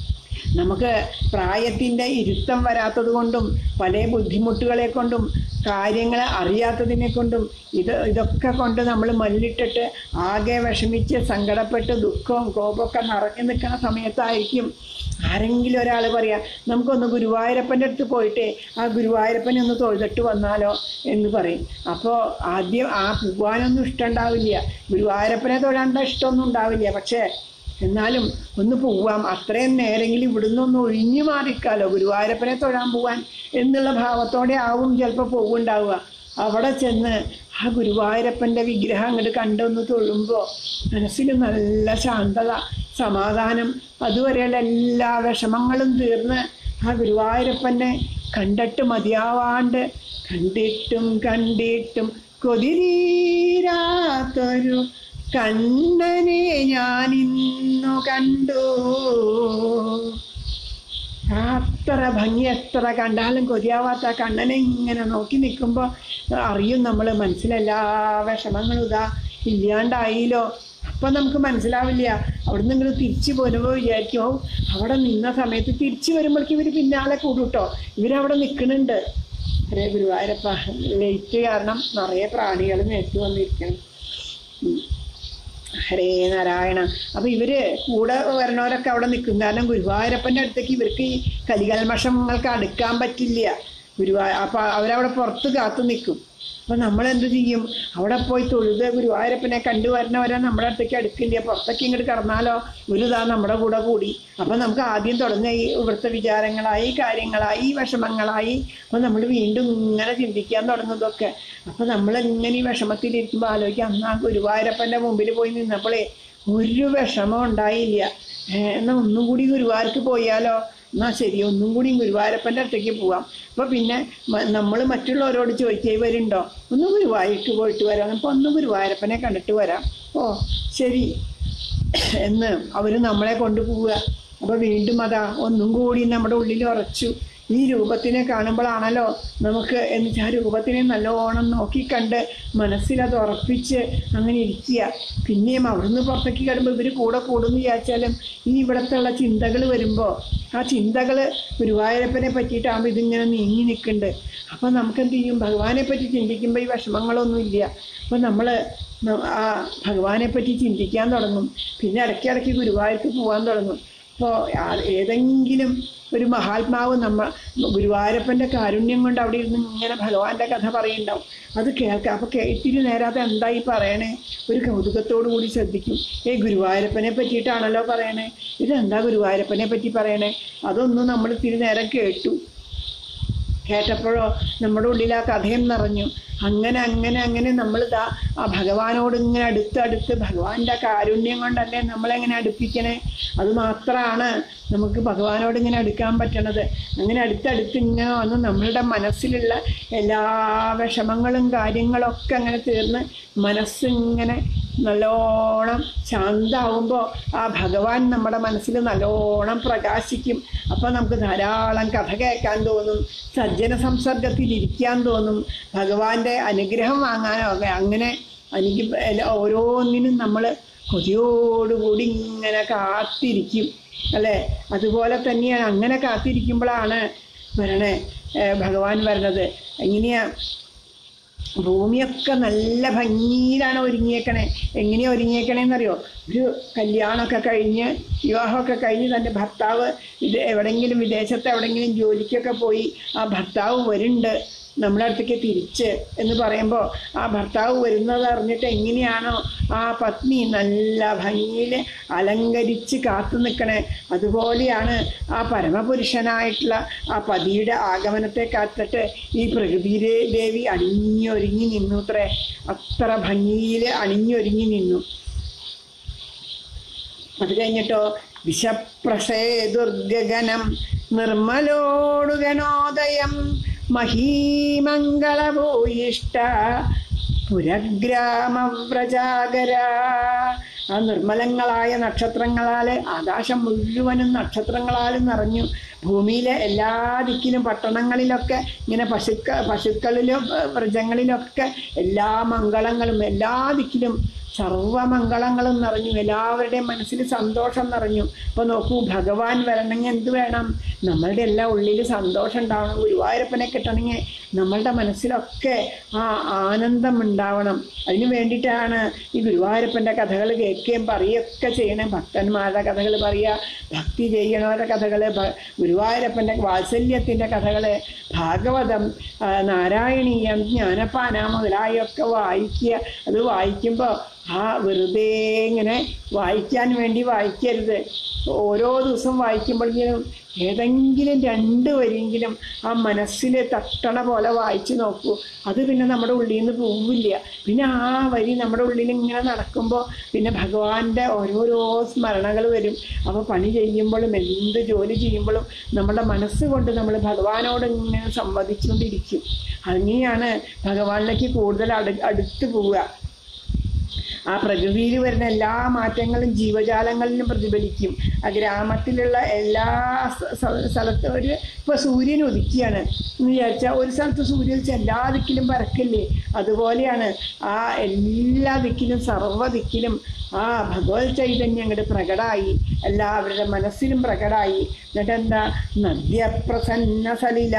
നമുക്ക് പ്രായത്തിൻ്റെ ഇരുത്തം വരാത്തത് കൊണ്ടും പല ബുദ്ധിമുട്ടുകളെ കൊണ്ടും കാര്യങ്ങൾ അറിയാത്തതിനെ കൊണ്ടും ഇത് ഇതൊക്കെ കൊണ്ട് നമ്മൾ മല്ലിട്ടിട്ട് ആകെ വിഷമിച്ച് സങ്കടപ്പെട്ട് ദുഃഖവും കോപമൊക്കെ നിറഞ്ഞു നിൽക്കുന്ന സമയത്തായിരിക്കും ആരെങ്കിലും ഒരാൾ പറയാ നമുക്കൊന്ന് ഗുരുവായൂരപ്പൻ്റെ അടുത്ത് പോയിട്ട് ആ ഗുരുവായൂരപ്പനെ ഒന്ന് തൊഴുതിട്ട് വന്നാലോ എന്ന് പറയും അപ്പോൾ ആദ്യം ആ പോകാനൊന്നും ഇഷ്ടമുണ്ടാവില്ല ഗുരുവായൂരപ്പനെ തൊഴാണ്ട ഇഷ്ടമൊന്നും ഉണ്ടാവില്ല പക്ഷേ എന്നാലും ഒന്ന് പോവാം അത്രയും നേരെങ്കിലും ഇവിടുന്ന് ഒന്ന് ഒഴിഞ്ഞു മാറിക്കാലോ ഗുരുവായൂരപ്പനെ തൊഴാൻ പോവാൻ എന്നുള്ള ഭാവത്തോടെ ആവും ചിലപ്പോൾ പോകുണ്ടാവുക അവിടെ ചെന്ന് ആ ഗുരുവായൂരപ്പൻ്റെ വിഗ്രഹം അങ്ങോട്ട് കണ്ടൊന്ന് തൊഴുമ്പോൾ മനസ്സിൽ നല്ല ശാന്തത സമാധാനം അതുവരെയുള്ള എല്ലാ വിഷമങ്ങളും തീർന്ന് ആ ഗുരുവായൂരപ്പനെ കണ്ടിട്ട് മതിയാവാണ്ട് കണ്ടിട്ടും കണ്ടിട്ടും കൊതിരീരാത്തൊരു കണ്ണനെ ഞാൻ ഇന്നു കണ്ടു അത്ര ഭംഗി എത്ര കണ്ടാലും കൊതിയാവാത്ത ആ കണ്ണനെ ഇങ്ങനെ നോക്കി നിൽക്കുമ്പോൾ അറിയും നമ്മൾ മനസ്സിലെല്ലാ വിഷമങ്ങളും ഇതാ ഇല്ലാണ്ടായില്ലോ അപ്പം നമുക്ക് മനസ്സിലാവില്ല അവിടുന്ന് ഇങ്ങനെ തിരിച്ചു പോരുമ്പോൾ വിചാരിക്കും "ഓ, അവിടെ നിന്ന സമയത്ത് തിരിച്ചു വരുമ്പോഴേക്കും ഇവർ പിന്നാലെ കൂടും കേട്ടോ ഇവരവിടെ നിൽക്കുന്നുണ്ട് ഹരേ ഗുരുവായൂരപ്പ ലേറ്റ് കാരണം നിറയെ പ്രാണികൾ നേരിട്ട് വന്നിരിക്കണം ഉം. ഹരേ നാരായണ അപ്പൊ ഇവര് കൂടെ വരണവരൊക്കെ അവിടെ നിൽക്കും കാരണം ഗുരുവായൂരപ്പന്റെ അടുത്തേക്ക് ഇവർക്ക് ഈ കലികൽമഷങ്ങൾക്ക് അടുക്കാൻ പറ്റില്ല ഗുരുവായൂർ അപ്പൊ അവരവിടെ പുറത്ത് കാത്തു നിൽക്കും അപ്പൊ നമ്മൾ എന്ത് ചെയ്യും അവിടെ പോയി തൊഴുത് ഗുരുവായൂരപ്പനെ കണ്ടുവരണവരെ നമ്മുടെ അടുത്തേക്ക് അടുക്കില്ല പുറത്തേക്ക് ഇങ്ങോട്ട് കടന്നാലോ ഒരു ഇതാ നമ്മുടെ കൂടെ കൂടി അപ്പൊ നമുക്ക് ആദ്യം തുടങ്ങുക ഈ ഇവിടുത്തെ വിചാരങ്ങളായി കാര്യങ്ങളായി വിഷമങ്ങളായി അപ്പൊ നമ്മൾ വീണ്ടും ഇങ്ങനെ ചിന്തിക്കാൻ തുടങ്ങുന്നതൊക്കെ അപ്പൊ നമ്മൾ ഇങ്ങനെ ഈ വിഷമത്തിലിരിക്കുമ്പോൾ ആലോചിക്കാം അന്ന് ആ ഗുരുവായൂരപ്പന്റെ മുമ്പിൽ പോയി നിന്നപ്പോഴേ ഒരു വിഷമം ഉണ്ടായില്ല ഏഹ് എന്നാ ഒന്നും കൂടി ഗുരുവായൂർക്ക് പോയാലോ എന്നാ ശരി ഒന്നും കൂടി ഗുരുവായൂരപ്പൻ്റെ അടുത്തേക്ക് പോവാം അപ്പോൾ പിന്നെ നമ്മൾ മറ്റുള്ളവരോട് ചോദിക്കുക ഇവരുണ്ടോ ഒന്ന് ഗുരുവായൂർക്ക് പോയിട്ട് വരാം അപ്പോൾ ഒന്ന് ഗുരുവായൂരപ്പനെ കണ്ടിട്ട് വരാം ഓ ശരി എന്ന് അവർ നമ്മളെ കൊണ്ടുപോവുക അപ്പോൾ വീണ്ടും അതാ ഒന്നും കൂടി നമ്മുടെ ഉള്ളിൽ ഉറച്ചു ഈ രൂപത്തിനെ കാണുമ്പോഴാണല്ലോ നമുക്ക് എന്ന് വെച്ചാൽ ആ രൂപത്തിനെ നല്ലോണം നോക്കിക്കണ്ട് മനസ്സിലത് ഉറപ്പിച്ച് അങ്ങനെ ഇരിക്കുക പിന്നെയും അവിടുന്ന് പുറത്തേക്ക് കിടമ്പോൾ ഇവർ കൂടെ കൂടുന്നു വിചാരിച്ചാലും ഈ ഇവിടത്തെ ഉള്ള ചിന്തകൾ വരുമ്പോൾ ആ ചിന്തകൾ ഗുരുവായൂരപ്പനെ പറ്റിയിട്ടാകുമ്പോൾ ഇതിങ്ങനെ നീങ്ങി നിൽക്കുന്നുണ്ട് അപ്പം നമുക്ക് എന്ത് ചെയ്യും ഭഗവാനെ പറ്റി ചിന്തിക്കുമ്പോൾ ഈ വിഷമങ്ങളൊന്നും ഇല്ല അപ്പം നമ്മൾ ആ ഭഗവാനെ പറ്റി ചിന്തിക്കാൻ തുടങ്ങും പിന്നെ ഇടയ്ക്കിടയ്ക്ക് ഗുരുവായൂർക്ക് പോകാൻ തുടങ്ങും ഇപ്പോൾ ഏതെങ്കിലും ഒരു മഹാത്മാവ് നമ്മ ഗുരുവായൂരപ്പൻ്റെ കാരുണ്യം കൊണ്ട് അവിടെ ഇരുന്ന് ഇങ്ങനെ ഭഗവാന്റെ കഥ പറയുണ്ടാവും അത് കേൾക്കാം അപ്പോൾ കേട്ടിരി നേരാതെ എന്തായി പറയണേ ഒരു കൗതുകത്തോടു കൂടി ശ്രദ്ധിക്കും ഏ ഗുരുവായൂരപ്പനെ പറ്റിയിട്ടാണല്ലോ പറയണേ ഇതെന്താ ഗുരുവായൂരപ്പനെ പറ്റി പറയണേ അതൊന്നും നമ്മൾ ഇത്തിരി നേരം കേട്ടു കേട്ടപ്പോഴോ നമ്മുടെ ഉള്ളിൽ ആ കഥയും നിറഞ്ഞു അങ്ങനെ അങ്ങനെ അങ്ങനെ നമ്മൾ ഇതാ ആ ഭഗവാനോട് ഇങ്ങനെ അടുത്തടുത്ത് ഭഗവാന്റെ കാരുണ്യം കൊണ്ടല്ലേ നമ്മളെങ്ങനെ അടുപ്പിക്കണേ അത് മാത്രമാണ് നമുക്ക് ഭഗവാനോട് ഇങ്ങനെ അടുക്കാൻ പറ്റണത് അങ്ങനെ അടുത്തടുത്ത് ഇങ്ങനെ വന്ന് നമ്മളുടെ മനസ്സിലുള്ള എല്ലാ വിഷമങ്ങളും കാര്യങ്ങളൊക്കെ അങ്ങനെ തീർന്ന് മനസ്സിങ്ങനെ നല്ലോണം ശാന്താവുമ്പോൾ ആ ഭഗവാൻ നമ്മുടെ മനസ്സിൽ നല്ലോണം പ്രകാശിക്കും അപ്പോൾ നമുക്ക് ധാരാളം കഥ കേൾക്കാൻ തോന്നും സജ്ജന സംസർഗത്തിൽ ഇരിക്കാൻ തോന്നും ഭഗവാന്റെ അനുഗ്രഹം വാങ്ങാനോ ഒക്കെ അങ്ങനെ അനുഗ്രഹ എല്ലാ- ഓരോന്നിനും നമ്മൾ കൊതിയോടുകൂടി ഇങ്ങനെ കാത്തിരിക്കും അല്ലേ അതുപോലെ തന്നെയാണ് അങ്ങനെ കാത്തിരിക്കുമ്പോഴാണ് വരണേ ഏ, ഭഗവാൻ വരണത് എങ്ങനെയാ ഭൂമിയൊക്കെ നല്ല ഭംഗിയിലാണ് ഒരുങ്ങിയേക്കണേ എങ്ങനെയാ ഒരുങ്ങിയേക്കണേന്നറിയോ ഒരു കല്യാണമൊക്കെ കഴിഞ്ഞ് വിവാഹമൊക്കെ കഴിഞ്ഞ് തൻ്റെ ഭർത്താവ് ഇത് എവിടെയെങ്കിലും വിദേശത്ത് എവിടെയെങ്കിലും ജോലിക്കൊക്കെ പോയി ആ ഭർത്താവ് വരുന്നുണ്ട് നമ്മുടെ അടുത്തേക്ക് തിരിച്ച് എന്ന് പറയുമ്പോൾ ആ ഭർത്താവ് വരുന്നത് അറിഞ്ഞിട്ട് എങ്ങനെയാണോ ആ പത്നി നല്ല ഭംഗിയിൽ അലങ്കരിച്ച് കാത്തു നിൽക്കണേ അതുപോലെയാണ് ആ പരമപുരുഷനായിട്ടുള്ള ആ പതിയുടെ ആഗമനത്തെ കാത്തിട്ട് ഈ പ്രകൃതി ദേവി അണിഞ്ഞൊരുങ്ങി നിന്നു അത്രേ അത്ര ഭംഗിയിൽ അണിഞ്ഞൊരുങ്ങി നിന്നു അത് കഴിഞ്ഞിട്ടോ വിഷപ്രശേ ദുർഗഗനം നിർമ്മലോടുഗണോദയം മഹീമംഗളഭൂയിഷ്ട പുരഗ്രാമവ്രജാകര ആ നിർമ്മലങ്ങളായ നക്ഷത്രങ്ങളാൽ ആകാശം മുഴുവനും നക്ഷത്രങ്ങളാൽ നിറഞ്ഞു ഭൂമിയിലെ എല്ലാ ദിക്കിലും പട്ടണങ്ങളിലൊക്കെ ഇങ്ങനെ പശുക്ക പശുക്കളിലും ഏഹ്, വ്രജങ്ങളിലൊക്കെ എല്ലാ മംഗളങ്ങളും എല്ലാ ദിക്കിലും സർവമംഗളങ്ങളും നിറഞ്ഞു എല്ലാവരുടെയും മനസ്സിൽ സന്തോഷം നിറഞ്ഞു അപ്പോൾ നോക്കൂ ഭഗവാൻ വരണമെങ്കിൽ എന്ത് വേണം നമ്മളുടെ എല്ലാ ഉള്ളിൽ സന്തോഷം ഉണ്ടാവണം ഗുരുവായൂരപ്പനെ കിട്ടണമെങ്കിൽ നമ്മളുടെ മനസ്സിലൊക്കെ ആ ആനന്ദം ഉണ്ടാവണം അതിന് വേണ്ടിയിട്ടാണ് ഈ ഗുരുവായൂരപ്പൻ്റെ കഥകൾ കേൾക്കുകയും പറയുകയൊക്കെ ചെയ്യണേ ഭക്തന്മാരുടെ കഥകൾ പറയുക ഭക്തി ചെയ്യണവരുടെ കഥകൾ ഗുരുവായൂരപ്പൻ്റെ വാത്സല്യത്തിൻ്റെ കഥകൾ ഭാഗവതം ആ, നാരായണീയം ജ്ഞാനപ്പാന മുതലായൊക്കെ വായിക്കുക അത് വായിക്കുമ്പോൾ ആ വെറുതെ ഇങ്ങനെ വായിക്കാൻ വേണ്ടി വായിക്കരുത് ഓരോ ദിവസം വായിക്കുമ്പോഴെങ്കിലും ഏതെങ്കിലും രണ്ട് വരിയെങ്കിലും ആ മനസ്സിൽ തട്ടണ പോലെ വായിച്ചു നോക്കൂ അത് പിന്നെ നമ്മുടെ ഉള്ളിൽ നിന്ന് പോവില്ല പിന്നെ ആ വരി നമ്മുടെ ഉള്ളിൽ ഇങ്ങനെ നടക്കുമ്പോൾ പിന്നെ ഭഗവാന്റെ ഓരോരോ സ്മരണകൾ വരും അപ്പോൾ പണി ചെയ്യുമ്പോഴും എന്ത് ജോലി ചെയ്യുമ്പോഴും നമ്മുടെ മനസ്സുകൊണ്ട് നമ്മൾ ഭഗവാനോട് ഇങ്ങനെ സംവദിച്ചുകൊണ്ടിരിക്കും അങ്ങനെയാണ് ഭഗവാനിലേക്ക് കൂടുതൽ അടു അടുത്ത് പോവുക ആ പ്രകൃതിയിൽ വരുന്ന എല്ലാ മാറ്റങ്ങളും ജീവജാലങ്ങളിലും പ്രതിഫലിക്കും ആ ഗ്രാമത്തിലുള്ള എല്ലാ സ്ഥ- സ്ഥ- സ്ഥലത്തും ഒരു ഇപ്പോൾ സൂര്യൻ ഉദിക്കുകയാണ് എന്ന് വിചാരിച്ചാൽ ഒരു സ്ഥലത്ത് സൂര്യൻ ഉദിച്ചാൽ എല്ലാ ദിക്കിലും പരക്കില്ലേ അതുപോലെയാണ് ആ എല്ലാ ദിക്കിലും സർവ്വ ദിക്കിലും ആ ഭഗവത് ചൈതന്യം അങ്ങോട്ട് പ്രകടമായി എല്ലാവരുടെ മനസ്സിലും പ്രകടമായി എന്നിട്ട് എന്താ നദ്യപ്രസന്ന സലില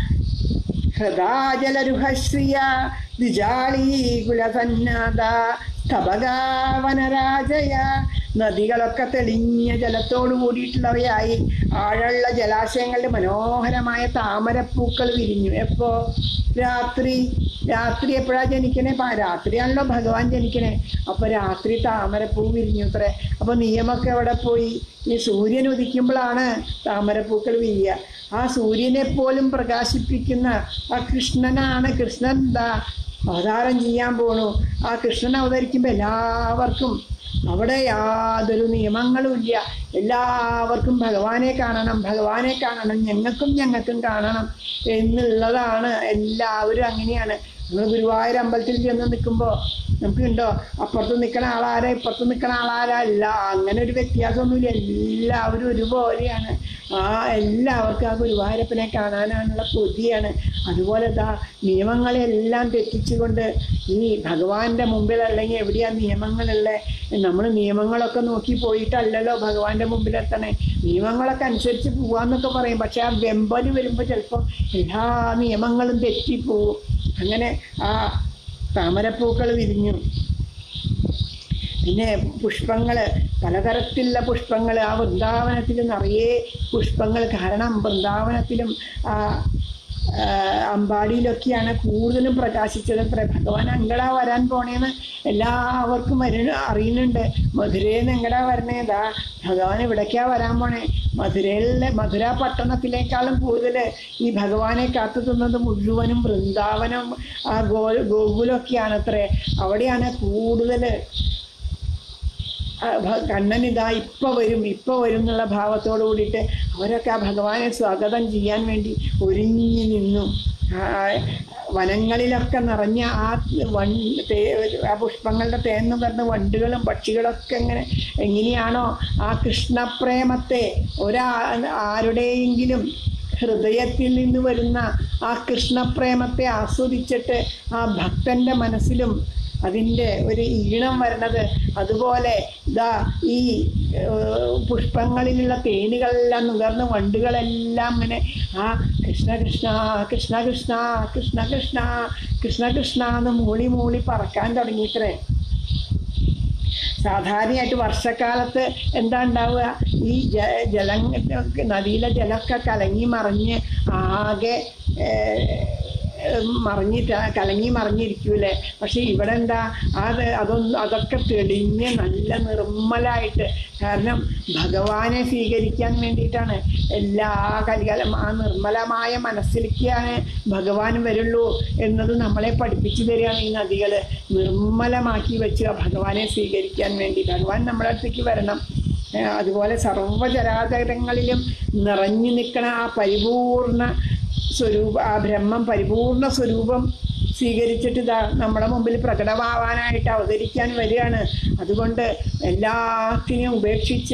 ഹൃദാജലരുഹശ്രിയ ദ്വിജാളീകുലസന്നാദ സ്തബകാവനരാജയ നദികളൊക്കെ തെളിഞ്ഞ ജലത്തോടു കൂടിയിട്ടുള്ളവയായി ആഴമുള്ള ജലാശയങ്ങളുടെ മനോഹരമായ താമരപ്പൂക്കൾ വിരിഞ്ഞു എപ്പോ രാത്രി രാത്രി എപ്പോഴാ ജനിക്കണേ പാ രാത്രിയാണല്ലോ ഭഗവാൻ ജനിക്കണേ അപ്പൊ രാത്രി താമരപ്പൂ വിരിഞ്ഞു അത്രേ അപ്പൊ നിയമൊക്കെ എവിടെ പോയി ഈ സൂര്യൻ ഉദിക്കുമ്പോഴാണ് താമരപ്പൂക്കൾ വിരിയുക ആ സൂര്യനെ പോലും പ്രകാശിപ്പിക്കുന്ന ആ കൃഷ്ണനാണ് കൃഷ്ണൻ എന്താ അവതാരം ചെയ്യാൻ പോണു ആ കൃഷ്ണൻ അവതരിക്കുമ്പോൾ എല്ലാവർക്കും അവിടെ യാതൊരു നിയമങ്ങളും ഇല്ല എല്ലാവർക്കും ഭഗവാനെ കാണണം ഭഗവാനെ കാണണം ഞങ്ങൾക്കും ഞങ്ങൾക്കും കാണണം എന്നുള്ളതാണ് എല്ലാവരും അങ്ങനെയാണ് നമ്മൾ ഗുരുവായൂർ അമ്പലത്തിൽ ചെന്ന് നിൽക്കുമ്പോൾ നമുക്കുണ്ടോ അപ്പുറത്ത് നിൽക്കണ ആളാരാ ഇപ്പുറത്ത് നിൽക്കണ ആളാരാ അല്ല അങ്ങനെ ഒരു വ്യത്യാസമൊന്നുമില്ല എല്ലാവരും ഒരുപോലെയാണ് ആ എല്ലാവർക്കും ആ ഗുരുവായൂരപ്പനെ കാണാനാണുള്ള കൊതിയാണ് അതുപോലെ ദാ നിയമങ്ങളെല്ലാം തെറ്റിച്ചുകൊണ്ട് ഈ ഭഗവാന്റെ മുമ്പിൽ അല്ലെങ്കിൽ എവിടെയാ നിയമങ്ങളുള്ളത് നമ്മൾ നിയമങ്ങളൊക്കെ നോക്കി പോയിട്ടല്ലല്ലോ ഭഗവാന്റെ മുമ്പിൽ എത്തണേ നിയമങ്ങളൊക്കെ അനുസരിച്ച് പോവാന്നൊക്കെ പറയും പക്ഷെ ആ വെമ്പല് വരുമ്പോൾ ചിലപ്പോൾ എല്ലാ നിയമങ്ങളും തെറ്റിപ്പോവും അങ്ങനെ ആ താമരപ്പൂക്കൾ വിരിഞ്ഞു പിന്നെ പുഷ്പങ്ങൾ പലതരത്തിലുള്ള പുഷ്പങ്ങൾ ആ വൃന്ദാവനത്തിൽ നിറയെ പുഷ്പങ്ങൾ കാരണം വൃന്ദാവനത്തിലും ആ ആ, അമ്പാടിയിലൊക്കെയാണ് കൂടുതലും പ്രകാശിച്ചത് അത്ര ഭഗവാൻ എങ്കടാ വരാൻ പോണേന്ന് എല്ലാവർക്കും വര അറിയുന്നുണ്ട് മധുരയിൽ നിന്ന് എങ്കടാ വരണേതാ ഭഗവാൻ ഇവിടേക്കാ വരാൻ പോണേ മധുരയിലെ മധുര പട്ടണത്തിലേക്കാളും കൂടുതൽ ഈ ഭഗവാനെ കാത്തു തിന്നത് മുഴുവനും വൃന്ദാവനം ആ ഗോ ഗോകുലൊക്കെയാണ് അത്രേ അവിടെയാണ് കൂടുതൽ ആ ഭ- കണ്ണൻ ഇതാ ഇപ്പൊ വരും ഇപ്പൊ വരും എന്നുള്ള ഭാവത്തോട് കൂടിയിട്ട് അവരൊക്കെ ആ ഭഗവാനെ സ്വാഗതം ചെയ്യാൻ വേണ്ടി ഒരുങ്ങി നിന്നു ആ വനങ്ങളിലൊക്കെ നിറഞ്ഞ ആ വൺ തേ ആ പുഷ്പങ്ങളുടെ തേന്ന് പറഞ്ഞ വണ്ടുകളും പക്ഷികളൊക്കെ ഇങ്ങനെ എങ്ങനെയാണോ ആ കൃഷ്ണപ്രേമത്തെ ഒരാ ആരുടെയെങ്കിലും ഹൃദയത്തിൽ നിന്ന് വരുന്ന ആ കൃഷ്ണപ്രേമത്തെ ആസ്വദിച്ചിട്ട് ആ ഭക്തന്റെ മനസ്സിലും അതിൻ്റെ ഒരു ഈണം വരണത് അതുപോലെ ഇതാ ഈ ഏഹ്, പുഷ്പങ്ങളിലുള്ള തേനുകളെല്ലാം നുകർന്ന് വണ്ടുകളെല്ലാം ഇങ്ങനെ ആ കൃഷ്ണ കൃഷ്ണ കൃഷ്ണ കൃഷ്ണ കൃഷ്ണ കൃഷ്ണ കൃഷ്ണ കൃഷ്ണ എന്ന് മൂളി മൂളി പറക്കാൻ തുടങ്ങിയിത്രേ സാധാരണയായിട്ട് വർഷക്കാലത്ത് എന്താ ഉണ്ടാവുക ഈ ജ ജലം നദിയിലെ ജലമൊക്കെ കലങ്ങി മറിഞ്ഞ് ആകെ ഏഹ്, മറിഞ്ഞിട്ട് കലങ്ങി മറിഞ്ഞിരിക്കൂലേ പക്ഷെ ഇവിടെ എന്താ അത് അതൊന്നും അതൊക്കെ തെളിഞ്ഞ് നല്ല നിർമ്മലായിട്ട് കാരണം ഭഗവാനെ സ്വീകരിക്കാൻ വേണ്ടിയിട്ടാണ് എല്ലാ കലികാലം ആ നിർമ്മലമായ മനസ്സിലേക്കാണ് ഭഗവാൻ വരുള്ളൂ എന്നത് നമ്മളെ പഠിപ്പിച്ചു തരികയാണ് ഈ നദികൾ നിർമ്മലമാക്കി വെച്ച് ആ ഭഗവാനെ സ്വീകരിക്കാൻ വേണ്ടി ഭഗവാൻ നമ്മുടെ അടുത്തേക്ക് വരണം ഏഹ് അതുപോലെ സർവ്വചരാചരങ്ങളിലും നിറഞ്ഞു നിൽക്കണ ആ പരിപൂർണ സ്വരൂപ ആ ബ്രഹ്മം പരിപൂർണ സ്വരൂപം സ്വീകരിച്ചിട്ട് ഇതാ നമ്മുടെ മുമ്പിൽ പ്രകടമാവാനായിട്ട് അവതരിക്കാൻ വരികയാണ് അതുകൊണ്ട് എല്ലാത്തിനെയും ഉപേക്ഷിച്ച്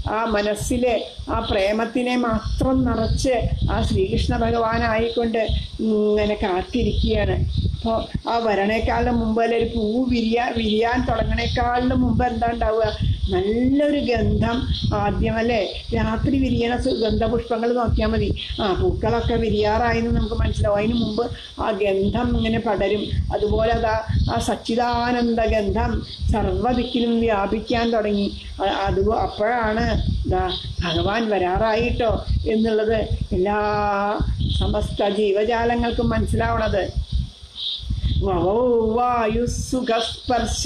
ആ മനസ്സിലെ ആ പ്രേമത്തിനെ മാത്രം നിറച്ച് ആ ശ്രീകൃഷ്ണ ഭഗവാനായിക്കൊണ്ട് ഇങ്ങനെ കാത്തിരിക്കുകയാണ് അപ്പോൾ ആ വരണേക്കാളും മുമ്പ് അല്ലെ ഒരു പൂവ് വിരിയാ വിരിയാൻ തുടങ്ങണേക്കാളിലും മുമ്പ് എന്താ ഉണ്ടാവുക നല്ലൊരു ഗന്ധം ആദ്യം അല്ലേ രാത്രി വിരിയണ സുഗന്ധപുഷ്പങ്ങൾ നോക്കിയാൽ മതി ആ പൂക്കളൊക്കെ വിരിയാറായി എന്ന് നമുക്ക് മനസ്സിലാവും അതിന് മുമ്പ് ആ ഗന്ധം ഇങ്ങനെ പടരും അതുപോലെ അതാ ആ സച്ചിദാനന്ദ ഗന്ധം സർവ്വദിക്കിലും വ്യാപിക്കാൻ തുടങ്ങി അ- അത് അപ്പോഴാണ് ദാ ഭഗവാൻ വരാറായിട്ടോ എന്നുള്ളത് എല്ലാ സമസ്ത ജീവജാലങ്ങൾക്കും മനസ്സിലാവണത് വവോ വായുസുഖസ്പർശ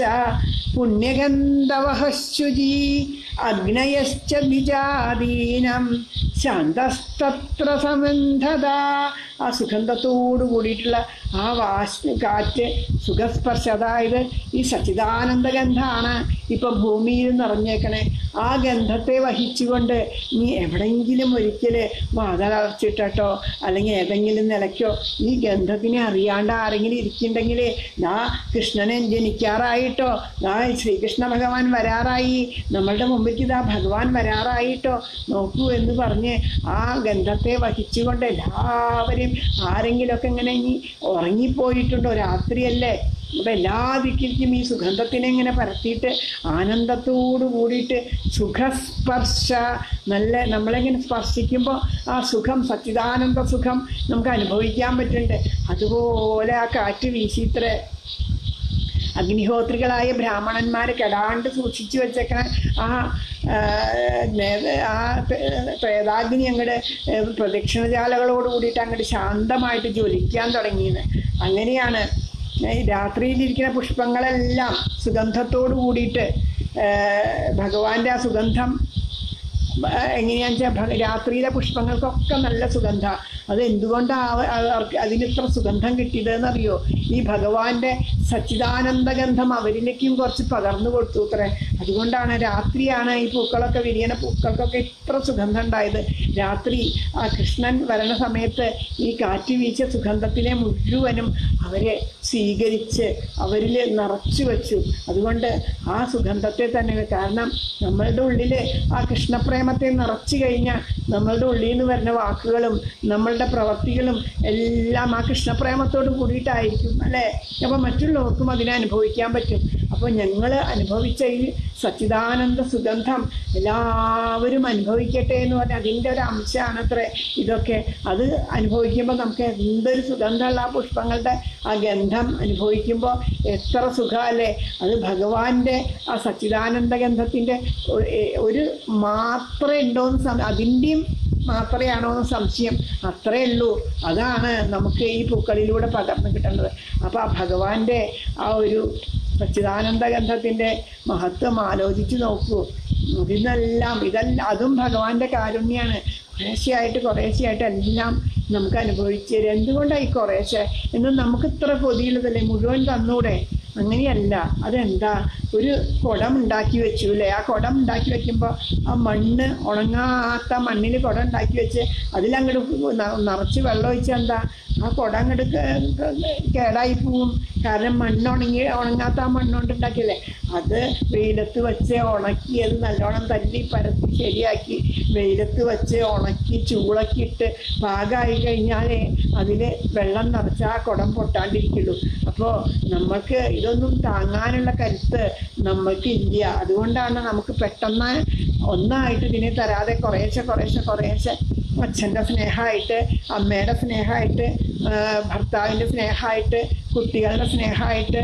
പുണ്യഗന്ധവഹശുചി അഗ്നയശ്ച വിജാതീനം ശാന്തസ്തത്ര സമന്ധത ആ സുഗന്ധത്തോടു കൂടിയിട്ടുള്ള ആ വാശ് കാറ്റ് സുഖസ്പർശ അതായത് ഈ സച്ചിദാനന്ദ ഗന്ധമാണ് ഇപ്പൊ ഭൂമിയിൽ നിറഞ്ഞേക്കണേ ആ ഗന്ധത്തെ വഹിച്ചുകൊണ്ട് നീ എവിടെയെങ്കിലും ഒരിക്കല് വാതലർച്ചിട്ടോ അല്ലെങ്കിൽ ഏതെങ്കിലും നിലയ്ക്കോ ഈ ഗന്ധത്തിനെ അറിയാണ്ട് ആരെങ്കിലും ഇരിക്കുന്നുണ്ടെങ്കിൽ ദാ കൃഷ്ണനെ ജനിക്കാറായിട്ടോ ദാ ശ്രീകൃഷ്ണ ഭഗവാൻ വരാറായി നമ്മളുടെ മുമ്പിലേക്ക് ഇതാ ഭഗവാൻ വരാറായിട്ടോ നോക്കൂ എന്ന് പറഞ്ഞ് ആ ഗന്ധത്തെ വഹിച്ചുകൊണ്ട് എല്ലാവരെയും ആരെങ്കിലുമൊക്കെ ഇങ്ങനെ ഇനി ഉറങ്ങിപ്പോയിട്ടുണ്ടോ രാത്രിയല്ലേ അപ്പൊ എല്ലാ ദിക്കിലേക്കും ഈ സുഗന്ധത്തിനെ ഇങ്ങനെ പരത്തിയിട്ട് ആനന്ദത്തോടു കൂടിയിട്ട് സുഖസ്പർശ നല്ല നമ്മളെങ്ങനെ സ്പർശിക്കുമ്പോൾ ആ സുഖം സച്ചിദാനന്ദ സുഖം നമുക്ക് അനുഭവിക്കാൻ പറ്റുന്നുണ്ട് അതുപോലെ ആ കാറ്റ് വീശിത്രേ അഗ്നിഹോത്രികളായ ബ്രാഹ്മണന്മാർ കെടാണ്ട് സൂക്ഷിച്ചു വെച്ചേക്കണ ആ ആ, നേ- ആ പ്രേ- പ്രേതാഗ്നി അങ്ങോട്ട് പ്രദക്ഷിണജാലകളോട് കൂടിയിട്ട് അങ്ങോട്ട് ശാന്തമായിട്ട് ജ്വലിക്കാൻ തുടങ്ങിയത് അങ്ങനെയാണ് ഈ രാത്രിയിലിരിക്കുന്ന പുഷ്പങ്ങളെല്ലാം സുഗന്ധത്തോട് കൂടിയിട്ട് ആ, ഭഗവാന്റെ ആ സുഗന്ധം ആ, എങ്ങനെയാന്ന് വെച്ചാൽ രാത്രിയിലെ പുഷ്പങ്ങൾക്കൊക്കെ നല്ല സുഗന്ധ അത് എന്തുകൊണ്ടാണ് അതിന് ഇത്ര സുഗന്ധം കിട്ടിയതെന്നറിയോ ഈ ഭഗവാന്റെ സച്ചിദാനന്ദ ഗന്ധം അവരിലേക്കും കുറച്ച് പകർന്നു കൊടുത്തു അത്രേ അതുകൊണ്ടാണ് രാത്രിയാണ് ഈ പൂക്കളൊക്കെ വിരിയണ പൂക്കൾക്കൊക്കെ ഇത്ര സുഗന്ധം ഉണ്ടായത് രാത്രി ആ കൃഷ്ണൻ വരണ സമയത്ത് ഈ കാറ്റ് വീശ സുഗന്ധത്തിനെ മുഴുവനും അവരെ സ്വീകരിച്ച് അവരിൽ നിറച്ചു വെച്ചു അതുകൊണ്ട് ആ സുഗന്ധത്തെ തന്നെ കാരണം നമ്മളുടെ ഉള്ളിൽ ആ കൃഷ്ണപ്രേമത്തെ നിറച്ചു കഴിഞ്ഞാൽ നമ്മളുടെ ഉള്ളിൽ നിന്ന് വരുന്ന വാക്കുകളും നമ്മളുടെ പ്രവർത്തികളും എല്ലാം ആ കൃഷ്ണപ്രേമത്തോട് കൂടിയിട്ടായിരിക്കും അല്ലേ അപ്പം മറ്റുള്ളവർക്കും അതിനെ അനുഭവിക്കാൻ പറ്റും അപ്പോൾ ഞങ്ങൾ അനുഭവിച്ച ഈ സച്ചിദാനന്ദ സുഗന്ധം എല്ലാവരും അനുഭവിക്കട്ടെ എന്ന് പറഞ്ഞാൽ അതിൻ്റെ ഒരു അംശമാണ് അത്രേ ഇതൊക്കെ അത് അനുഭവിക്കുമ്പോൾ നമുക്ക് എന്തൊരു സുഗന്ധമുള്ള ആ പുഷ്പങ്ങളുടെ ആ ഗന്ധം അനുഭവിക്കുമ്പോൾ എത്ര സുഖമല്ലേ അത് ഭഗവാന്റെ ആ സച്ചിദാനന്ദ ഗന്ധത്തിൻ്റെ ഒരു മാത്ര ഉണ്ടോയെന്ന് സം അതിൻ്റെയും മാത്രയാണോ എന്ന് സംശയം അത്രേ ഉള്ളൂ അതാണ് നമുക്ക് ഈ പൂക്കളിലൂടെ പകർന്നു കിട്ടേണ്ടത് അപ്പോൾ ആ ഭഗവാന്റെ ആ ഒരു സച്ചിദാനന്ദ ഗന്ധത്തിൻ്റെ മഹത്വം ആലോചിച്ച് നോക്കൂ ഇതിനെല്ലാം ഇതെല്ലാം അതും ഭഗവാന്റെ കാരുണ്യാണ് കുറേശ്ശെയായിട്ട് കുറേശ്ശെയായിട്ട് എല്ലാം നമുക്ക് അനുഭവിച്ചു തരും എന്തുകൊണ്ടാണ് ഈ കുറേശ്ശെ എന്ന് നമുക്ക് ഇത്ര കൊതിയുള്ളതല്ലേ മുഴുവൻ തന്നൂടെ അങ്ങനെയല്ല അതെന്താ ഒരു കുടം ഉണ്ടാക്കി വെച്ചു അല്ലേ ആ കുടം ഉണ്ടാക്കി വെക്കുമ്പോൾ ആ മണ്ണ് ഉണങ്ങാത്ത മണ്ണിൽ കുടം ഉണ്ടാക്കി വെച്ച് അതിലങ്ങോട്ട് ന- നിറച്ച് വെള്ളം ഒഴിച്ചാൽ എന്താ ആ കുടം അങ്ങോട്ട് കേടായി പോവും കാരണം മണ്ണ് ഉണങ്ങി ഉണങ്ങാത്ത ആ മണ്ണുകൊണ്ട് ഉണ്ടാക്കിയല്ലേ അത് വെയിലത്ത് വെച്ച് ഉണക്കി അത് നല്ലോണം തല്ലി പരത്തി ശരിയാക്കി വെയിലത്ത് വെച്ച് ഉണക്കി ചൂളക്കിയിട്ട് പാകമായി കഴിഞ്ഞാലേ അതിൽ വെള്ളം നിറച്ച് ആ കുടം പൊട്ടാണ്ടിരിക്കുള്ളൂ അപ്പോൾ നമ്മൾക്ക് ഇതൊന്നും താങ്ങാനുള്ള കരുത്ത് നമ്മൾക്ക് ഇല്ല അതുകൊണ്ടാണ് നമുക്ക് പെട്ടെന്ന് ഒന്നായിട്ട് ഇതിനെ തരാതെ കുറേശ്ശെ കുറേശ്ശെ കുറേശ്ശെ അച്ഛൻ്റെ സ്നേഹമായിട്ട് അമ്മയുടെ സ്നേഹമായിട്ട് ഭർത്താവിൻ്റെ സ്നേഹമായിട്ട് കുട്ടികളുടെ സ്നേഹമായിട്ട്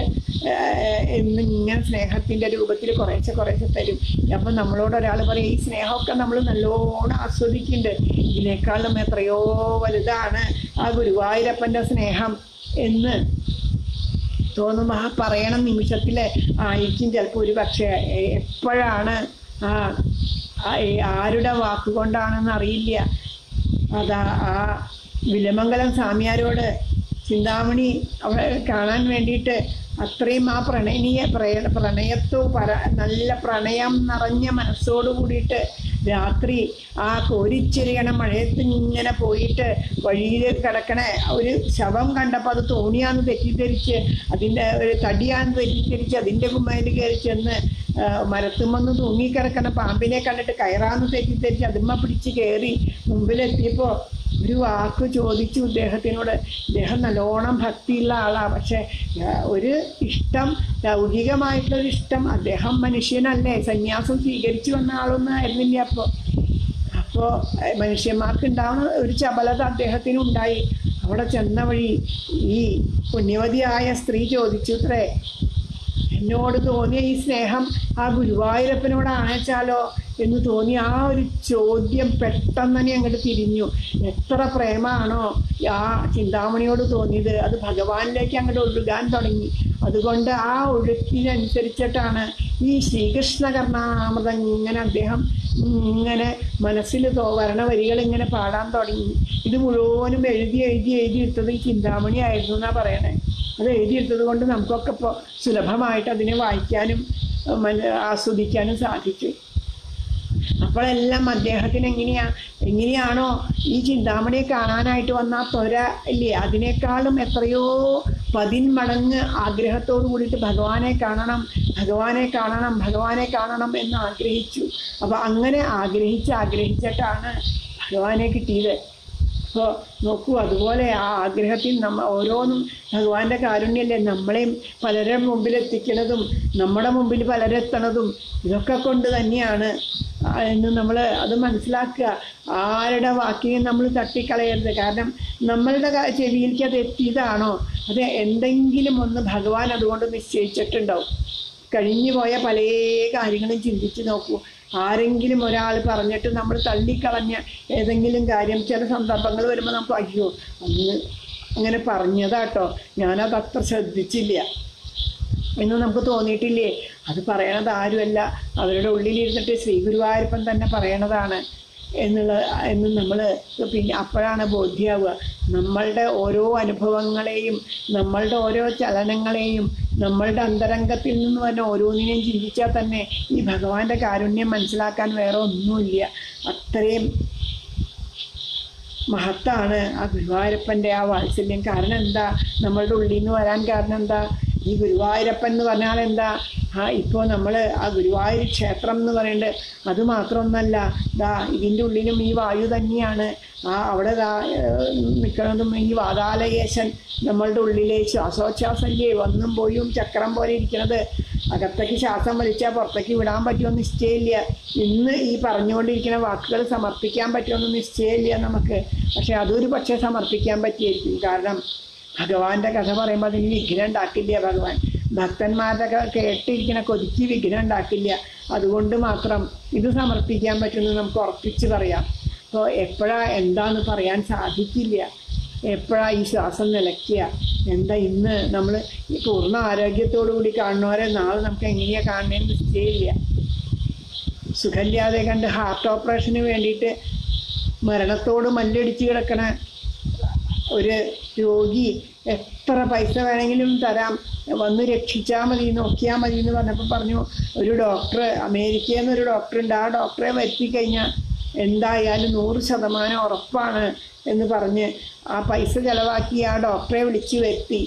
എന്നിങ്ങനെ സ്നേഹത്തിൻ്റെ രൂപത്തിൽ കുറേശ്ശെ കുറേശ്ശെ തരും അപ്പം നമ്മളോട് ഒരാൾ പറയും ഈ സ്നേഹമൊക്കെ നമ്മൾ നല്ലോണം ആസ്വദിക്കുന്നുണ്ട് ഇതിനേക്കാളും എത്രയോ വലുതാണ് ആ ഗുരുവായൂരപ്പൻ്റെ സ്നേഹം എന്ന് തോന്നുമ്പോൾ ആ പറയണ നിമിഷത്തിൽ ആയിരിക്കും ചിലപ്പോൾ ഒരു പക്ഷേ എപ്പോഴാണ് ആ ആ- ഈ ആരുടെ വാക്കുകൊണ്ടാണെന്ന് അറിയില്ല അതാ ആ വിലമംഗലം സ്വാമിയാരോട് ചിന്താമണി അവളെ കാണാൻ വേണ്ടിയിട്ട് അത്രയും ആ പ്രണയനീയ പ്രയ പ്രണയത്തോ പര നല്ല പ്രണയം നിറഞ്ഞ മനസ്സോട് കൂടിയിട്ട് രാത്രി ആ കോരിച്ചെരിയണ മഴയത്ത് ഇങ്ങനെ പോയിട്ട് വഴിയിൽ കിടക്കണ ഒരു ശവം കണ്ടപ്പോൾ അത് തോണിയാന്ന് തെറ്റിദ്ധരിച്ച് അതിൻ്റെ ഒരു തടിയാന്ന് തെറ്റിദ്ധരിച്ച് അതിൻ്റെ കുമ്മയിൽ കയറി ചെന്ന് ആ, മരത്തുമെന്ന് തൂങ്ങിക്കിടക്കണ പാമ്പിനെ കണ്ടിട്ട് കയറാന്ന് തെറ്റിദ്ധരിച്ച് അതുമ്മ പിടിച്ച് കയറി മുമ്പിലെത്തിയപ്പോൾ ഒരു വാക്ക് ചോദിച്ചു ഇദ്ദേഹത്തിനോട് ഇദ്ദേഹം നല്ലോണം ഭക്തിയുള്ള ആളാ പക്ഷെ ആ, ഒരു ഇഷ്ടം ലൗകികമായിട്ടുള്ളൊരു ഇഷ്ടം അദ്ദേഹം മനുഷ്യനല്ലേ സന്യാസം സ്വീകരിച്ചു വന്ന ആളൊന്നും ആയിരുന്നില്ല അപ്പോൾ അപ്പോൾ മനുഷ്യന്മാർക്ക് ഉണ്ടാവുന്ന ഒരു ചപലത അദ്ദേഹത്തിന് ഉണ്ടായി അവിടെ ചെന്ന വഴി ഈ പുണ്യവതിയായ സ്ത്രീ ചോദിച്ചു അത്രേ എന്നോട് തോന്നിയ ഈ സ്നേഹം ആ ഗുരുവായൂരപ്പനോട് അണച്ചാലോ എന്ന് തോന്നി ആ ഒരു ചോദ്യം പെട്ടെന്ന് തന്നെ അങ്ങോട്ട് തിരിഞ്ഞു എത്ര പ്രേമാണോ ആ ചിന്താമണിയോട് തോന്നിയത് അത് ഭഗവാനിലേക്ക് അങ്ങോട്ട് ഒഴുകാൻ തുടങ്ങി അതുകൊണ്ട് ആ ഒഴുക്കിനനുസരിച്ചിട്ടാണ് ഈ ശ്രീകൃഷ്ണ കർണാമൃതം ഇങ്ങനെ അദ്ദേഹം ഇങ്ങനെ മനസ്സിൽ തോ വരണ വരികൾ ഇങ്ങനെ പാടാൻ തുടങ്ങി ഇത് മുഴുവനും എഴുതി എഴുതി എഴുതിയെടുത്തത് ഈ ചിന്താമണി ആയിരുന്നു എന്നാ പറയണേ അത് എഴുതിയെടുത്തത് കൊണ്ട് നമുക്കൊക്കെ ഇപ്പോൾ സുലഭമായിട്ട് അതിനെ വായിക്കാനും ഏഹ്, മന- ആസ്വദിക്കാനും സാധിച്ചു അപ്പോഴെല്ലാം അദ്ദേഹത്തിന് എങ്ങനെയാ എങ്ങനെയാണോ ഈ ചിന്താമണിയെ കാണാനായിട്ട് വന്ന ആ ത്വര ഇല്ലേ അതിനേക്കാളും എത്രയോ പതിന്മടങ്ങ് ആഗ്രഹത്തോട് കൂടിയിട്ട് ഭഗവാനെ കാണണം ഭഗവാനെ കാണണം ഭഗവാനെ കാണണം എന്ന് ആഗ്രഹിച്ചു അപ്പൊ അങ്ങനെ ആഗ്രഹിച്ച് ആഗ്രഹിച്ചിട്ടാണ് ഭഗവാനെ കിട്ടിയത് അപ്പോൾ നോക്കൂ അതുപോലെ ആ ആഗ്രഹത്തിൽ നമ്മ ഓരോന്നും ഭഗവാന്റെ കാരുണ്യല്ലേ നമ്മളെയും പലരുടെ മുമ്പിൽ എത്തിക്കുന്നതും നമ്മുടെ മുമ്പിൽ പലരെത്തണതും ഇതൊക്കെ കൊണ്ട് തന്നെയാണ് ആ എന്ന് നമ്മൾ അത് മനസ്സിലാക്കുക ആരുടെ വാക്കിനെ നമ്മൾ തട്ടിക്കളയരുത് കാരണം നമ്മളുടെ ക- ചെവിയിലേക്ക് അത് എത്തിയതാണോ അത് എന്തെങ്കിലും ഒന്ന് ഭഗവാൻ അതുകൊണ്ട് നിശ്ചയിച്ചിട്ടുണ്ടാവും കഴിഞ്ഞു പോയ പല കാര്യങ്ങളും ചിന്തിച്ച് നോക്കൂ ആരെങ്കിലും ഒരാൾ പറഞ്ഞിട്ട് നമ്മൾ തള്ളിക്കളഞ്ഞ ഏതെങ്കിലും കാര്യം ചില സന്ദർഭങ്ങൾ വരുമ്പോൾ നമുക്ക് അയ്യോ അന്ന് അങ്ങനെ പറഞ്ഞതാട്ടോ ഞാനത് അത്ര ശ്രദ്ധിച്ചില്ല എന്ന് നമുക്ക് തോന്നിയിട്ടില്ലേ അത് പറയണത് ആരുമല്ല അവരുടെ ഉള്ളിലിരുന്നിട്ട് ശ്രീ ഗുരുവായൂരപ്പൻ തന്നെ പറയണതാണ് എന്നുള്ള എന്ന് നമ്മൾ പിന്നെ അപ്പോഴാണ് ബോധ്യമാവുക നമ്മളുടെ ഓരോ അനുഭവങ്ങളെയും നമ്മളുടെ ഓരോ ചലനങ്ങളെയും നമ്മളുടെ അന്തരംഗത്തിൽ നിന്ന് തന്നെ ഓരോന്നിനെയും ചിന്തിച്ചാൽ തന്നെ ഈ ഭഗവാന്റെ കാരുണ്യം മനസ്സിലാക്കാൻ വേറെ ഒന്നുമില്ല അത്രയും മഹത്താണ് ആ ഗുരുവായൂരപ്പൻ്റെ ആ വാത്സല്യം കാരണം എന്താ നമ്മളുടെ ഉള്ളിൽ നിന്ന് വരാൻ കാരണം എന്താ ഈ ഗുരുവായൂരപ്പൻ എന്ന് പറഞ്ഞാൽ എന്താ ആ ഇപ്പോൾ നമ്മൾ ആ ഗുരുവായൂർ ക്ഷേത്രം എന്ന് പറയുന്നത് അത് മാത്രമൊന്നല്ല ദാ ഇതിൻ്റെ ഉള്ളിലും ഈ വായു തന്നെയാണ് ആ അവിടെ ദാ ഏഹ്, നിൽക്കുന്നതും ഈ വാതാലയേശൻ നമ്മളുടെ ഉള്ളിലെ ശ്വാസോച്ഛ്വാസല്ലേ വന്നും പോയും ചക്രം പോലെ ഇരിക്കുന്നത് അകത്തേക്ക് ശ്വാസം വലിച്ചാൽ പുറത്തേക്ക് വിടാൻ പറ്റുമെന്ന് നിശ്ചയമില്ല ഇന്ന് ഈ പറഞ്ഞുകൊണ്ടിരിക്കുന്ന വാക്കുകൾ സമർപ്പിക്കാൻ പറ്റുമെന്ന് നിശ്ചയമില്ല നമുക്ക് പക്ഷെ അതൊരു പക്ഷേ സമർപ്പിക്കാൻ പറ്റിയിരിക്കും കാരണം ഭഗവാന്റെ കഥ പറയുമ്പോൾ അതിന് വിഘ്നം ഉണ്ടാക്കില്ല ഭഗവാൻ ഭക്തന്മാരുടെ ക- കേട്ടിരിക്കുന്ന കൊതിക്ക് വിഘ്നം ഉണ്ടാക്കില്ല അതുകൊണ്ട് മാത്രം ഇത് സമർപ്പിക്കാൻ പറ്റുമെന്ന് നമുക്ക് ഉറപ്പിച്ച് പറയാം അപ്പോൾ എപ്പോഴാ എന്താന്ന് പറയാൻ സാധിക്കില്ല എപ്പോഴാ ഈ ശ്വാസം നിലയ്ക്കുക എന്താ ഇന്ന് നമ്മൾ ഈ പൂർണ്ണ ആരോഗ്യത്തോടു കൂടി കാണുന്നവരെ നാളെ നമുക്ക് എങ്ങനെയാ കാണുന്നതെന്ന് നിശ്ചയമില്ല സുഖമില്ലാതെ കണ്ട് ഹാർട്ട് ഓപ്പറേഷന് വേണ്ടിയിട്ട് മരണത്തോട് മല്ലടിച്ച് കിടക്കണ ഒരു രോഗി എത്ര പൈസ വേണമെങ്കിലും തരാം വന്ന് രക്ഷിച്ചാൽ മതി നോക്കിയാൽ മതി എന്ന് പറഞ്ഞപ്പോൾ പറഞ്ഞു ഒരു ഡോക്ടർ അമേരിക്കയിൽ നിന്ന് ഒരു ഡോക്ടർ ഉണ്ട് ആ ഡോക്ടറെ വരുത്തി കഴിഞ്ഞാൽ എന്തായാലും നൂറ് ശതമാനം ഉറപ്പാണ് എന്ന് പറഞ്ഞ് ആ പൈസ ചെലവാക്കി ആ ഡോക്ടറെ വിളിച്ച് വരുത്തി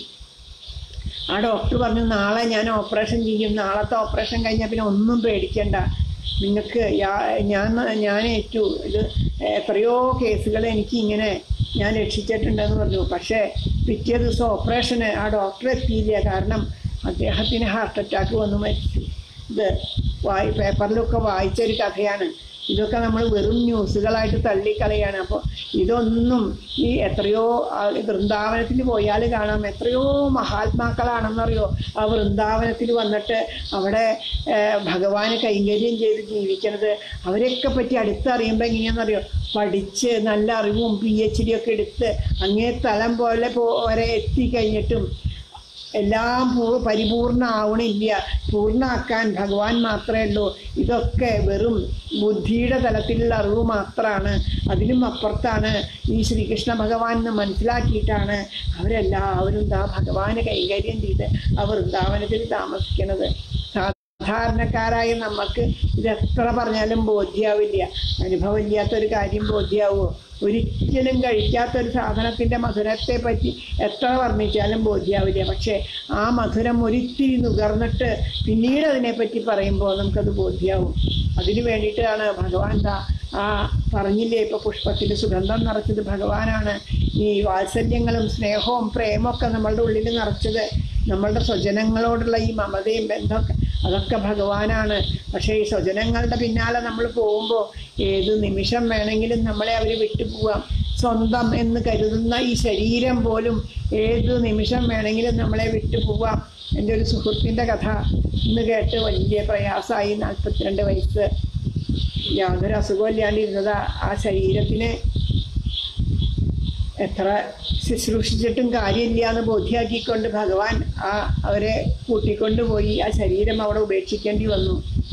ആ ഡോക്ടർ പറഞ്ഞു നാളെ ഞാൻ ഓപ്പറേഷൻ ചെയ്യും നാളത്തെ ഓപ്പറേഷൻ കഴിഞ്ഞാൽ പിന്നെ ഒന്നും പേടിക്കണ്ട നിങ്ങൾക്ക് യാ- ഞാൻ ഞാൻ ഏറ്റു ഇത് എത്രയോ കേസുകൾ എനിക്ക് ഇങ്ങനെ ഞാൻ രക്ഷിച്ചിട്ടുണ്ടെന്ന് പറഞ്ഞു പക്ഷേ പിറ്റേ ദിവസം ഓപ്പറേഷന് ആ ഡോക്ടർ എത്തിയില്ല കാരണം അദ്ദേഹത്തിന് ഹാർട്ട് അറ്റാക്ക് വന്ന് മരിച്ചു ഇത് വായി പേപ്പറിലൊക്കെ വായിച്ചൊരു കഥയാണ് ഇതൊക്കെ നമ്മൾ വെറും ന്യൂസുകളായിട്ട് തള്ളിക്കളയാണ് അപ്പോൾ ഇതൊന്നും ഈ എത്രയോ ആ വൃന്ദാവനത്തിൽ പോയാൽ കാണാം എത്രയോ മഹാത്മാക്കളാണെന്നറിയോ ആ വൃന്ദാവനത്തിൽ വന്നിട്ട് അവിടെ ഏഹ്, ഭഗവാനെ കൈങ്കര്യം ചെയ്ത് ജീവിക്കണത് അവരെയൊക്കെ പറ്റി അടുത്തറിയുമ്പോൾ എങ്ങനെയാണെന്നറിയോ പഠിച്ച് നല്ല അറിവും പി എച്ച് ഡി ഒക്കെ എടുത്ത് അങ്ങേ തലം പോലെ പോ വരെ എത്തിക്കഴിഞ്ഞിട്ടും എല്ലാം പൂ- പരിപൂർണ്ണ ആവണില്ല പൂർണ്ണമാക്കാൻ ഭഗവാൻ മാത്രമേ ഉള്ളൂ ഇതൊക്കെ വെറും ബുദ്ധിയുടെ തലത്തിലുള്ള അറിവ് മാത്രമാണ് അതിലും അപ്പുറത്താണ് ഈ ശ്രീകൃഷ്ണ ഭഗവാൻ എന്ന് മനസ്സിലാക്കിയിട്ടാണ് അവരെല്ലാവരും ദാ ഭഗവാനെ കൈകാര്യം ചെയ്ത് ആ വൃന്ദാവനത്തിൽ താമസിക്കുന്നത് സാ സാധാരണക്കാരായ നമുക്ക് ഇത് എത്ര പറഞ്ഞാലും ബോധ്യാവില്ല അനുഭവമില്ലാത്തൊരു കാര്യം ബോധ്യാവുമോ ഒരിക്കലും കഴിക്കാത്തൊരു സാധനത്തിൻ്റെ മധുരത്തെ പറ്റി എത്ര വർണ്ണിച്ചാലും ബോധ്യാവില്ല പക്ഷേ ആ മധുരം ഒരിത്തിരി നുകർന്നിട്ട് പിന്നീട് അതിനെപ്പറ്റി പറയുമ്പോൾ നമുക്കത് ബോധ്യാവും അതിനു വേണ്ടിയിട്ടാണ് ഭഗവാൻ ദാ ആ പറഞ്ഞില്ലേ ഇപ്പോൾ പുഷ്പത്തിൽ സുഗന്ധം നിറച്ചത് ഭഗവാനാണ് ഈ വാത്സല്യങ്ങളും സ്നേഹവും പ്രേമമൊക്കെ നമ്മളുടെ ഉള്ളിൽ നിറച്ചത് നമ്മളുടെ സ്വജനങ്ങളോടുള്ള ഈ മമതയും ബന്ധമൊക്കെ അതൊക്കെ ഭഗവാനാണ് പക്ഷേ ഈ സ്വജനങ്ങളുടെ പിന്നാലെ നമ്മൾ പോകുമ്പോൾ ഏത് നിമിഷം വേണമെങ്കിലും നമ്മളെ അവർ വിട്ടുപോവാം സ്വന്തം എന്ന് കരുതുന്ന ഈ ശരീരം പോലും ഏത് നിമിഷം വേണമെങ്കിലും നമ്മളെ വിട്ടുപോവാം എൻ്റെ ഒരു സുഹൃത്തിൻ്റെ കഥ ഇന്ന് കേട്ട് വലിയ പ്രയാസമായി നാൽപ്പത്തിരണ്ട് വയസ്സ് യാതൊരു അസുഖമില്ലാണ്ടിരുന്നത് ആ ശരീരത്തിന് എത്ര ശുശ്രൂഷിച്ചിട്ടും കാര്യമില്ല എന്ന് ബോധ്യമാക്കിക്കൊണ്ട് ഭഗവാൻ ആ അവരെ കൂട്ടിക്കൊണ്ടുപോയി ആ ശരീരം അവിടെ ഉപേക്ഷിക്കേണ്ടി വന്നു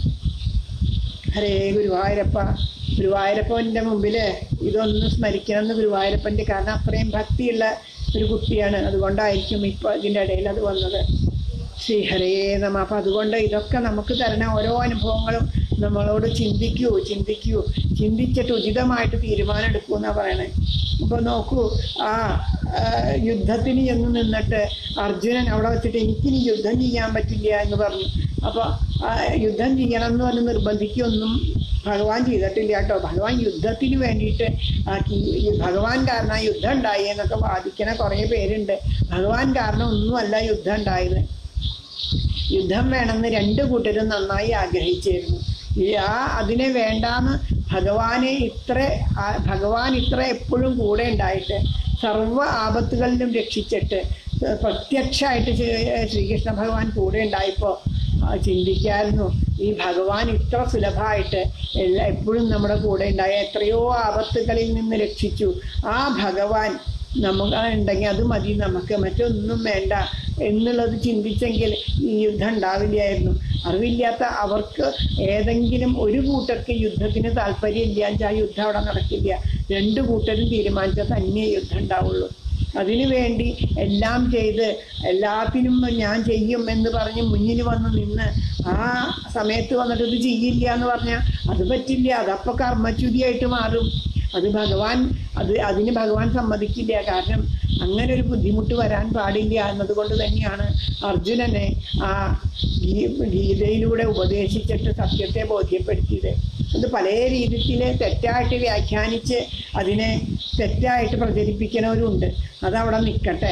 ഹരേ ഗുരുവായൂരപ്പ ഗുരുവായൂരപ്പൻ്റെ മുമ്പിൽ ഇതൊന്ന് സ്മരിക്കണമെന്ന് ഗുരുവായൂരപ്പൻ്റെ കാരണം അത്രയും ഭക്തിയുള്ള ഒരു കുട്ടിയാണ് അതുകൊണ്ടായിരിക്കും ഇപ്പോൾ ഇതിൻ്റെ ഇടയിൽ അത് വന്നത് ശ്രീഹരേ നമ അപ്പം അതുകൊണ്ട് ഇതൊക്കെ നമുക്ക് തരണ ഓരോ അനുഭവങ്ങളും നമ്മളോട് ചിന്തിക്കൂ ചിന്തിക്കൂ ചിന്തിച്ചിട്ട് ഉചിതമായിട്ട് തീരുമാനം എടുക്കൂ എന്നാണ് പറയണേ അപ്പോൾ നോക്കൂ ആ ആ, യുദ്ധത്തിന് ചെന്ന് നിന്നിട്ട് അർജുനൻ അവിടെ വെച്ചിട്ട് എനിക്കിനി യുദ്ധം ചെയ്യാൻ പറ്റില്ല എന്ന് പറഞ്ഞു അപ്പോൾ യുദ്ധം ചെയ്യണം എന്ന് പറഞ്ഞ് നിർബന്ധിക്കൊന്നും ഭഗവാൻ ചെയ്തിട്ടില്ല കേട്ടോ ഭഗവാൻ യുദ്ധത്തിന് വേണ്ടിയിട്ട് ആക്കി ഈ ഭഗവാൻ കാരണം യുദ്ധം ഉണ്ടായി എന്നൊക്കെ വാദിക്കണ കുറേ പേരുണ്ട് ഭഗവാൻ കാരണം ഒന്നുമല്ല യുദ്ധം ഉണ്ടായത് യുദ്ധം വേണമെന്ന് രണ്ട് കൂട്ടരും നന്നായി ആഗ്രഹിച്ചിരുന്നു ഈ ആ അതിനെ വേണ്ടാന്ന് ഭഗവാനെ ഇത്ര ആ- ഭഗവാൻ ഇത്ര എപ്പോഴും കൂടെ ഉണ്ടായിട്ട് സർവ്വ ആപത്തുകളിലും രക്ഷിച്ചിട്ട് പ്രത്യക്ഷമായിട്ട് ശ്രീ- ശ്രീകൃഷ്ണ ഭഗവാൻ കൂടെ ഉണ്ടായപ്പോൾ ചിന്തിക്കായിരുന്നു ഈ ഭഗവാൻ ഇത്ര സുലഭമായിട്ട് എല്ലാ എപ്പോഴും നമ്മുടെ കൂടെ ഉണ്ടായ എത്രയോ ആപത്തുകളിൽ നിന്ന് രക്ഷിച്ചു ആ ഭഗവാൻ നമുക്ക് ഉണ്ടെങ്കിൽ അത് മതി നമുക്ക് മറ്റൊന്നും വേണ്ട എന്നുള്ളത് ചിന്തിച്ചെങ്കിൽ ഈ യുദ്ധം ഉണ്ടാവില്ലായിരുന്നു അറിവില്ലാത്ത അവർക്ക് ഏതെങ്കിലും ഒരു കൂട്ടർക്ക് യുദ്ധത്തിന് താല്പര്യമില്ല ആ യുദ്ധം അവിടെ നടക്കില്ല രണ്ട് കൂട്ടരും തീരുമാനിച്ചാൽ തന്നെ യുദ്ധം ഉണ്ടാവുള്ളൂ അതിനു വേണ്ടി എല്ലാം ചെയ്ത് എല്ലാത്തിനും ഞാൻ ചെയ്യും എന്ന് പറഞ്ഞ് മുന്നിൽ വന്ന് നിന്ന് ആ സമയത്ത് വന്നിട്ട് ഇത് ചെയ്യില്ല എന്ന് പറഞ്ഞാൽ അത് പറ്റില്ല അതപ്പോൾ കർമ്മച്യുതിയായിട്ട് മാറും അത് ഭഗവാൻ അത് അതിന് ഭഗവാൻ സമ്മതിക്കില്ല കാരണം അങ്ങനെ ഒരു ബുദ്ധിമുട്ട് വരാൻ പാടില്ല എന്നതുകൊണ്ട് തന്നെയാണ് അർജുനനെ ആ ഗീ- ഗീതയിലൂടെ ഉപദേശിച്ചിട്ട് സത്യത്തെ ബോധ്യപ്പെടുത്തിയത് അത് പല രീതിയിൽ തെറ്റായിട്ട് വ്യാഖ്യാനിച്ച് അതിനെ തെറ്റായിട്ട് പ്രചരിപ്പിക്കുന്നവരുണ്ട് അതവിടെ നിൽക്കട്ടെ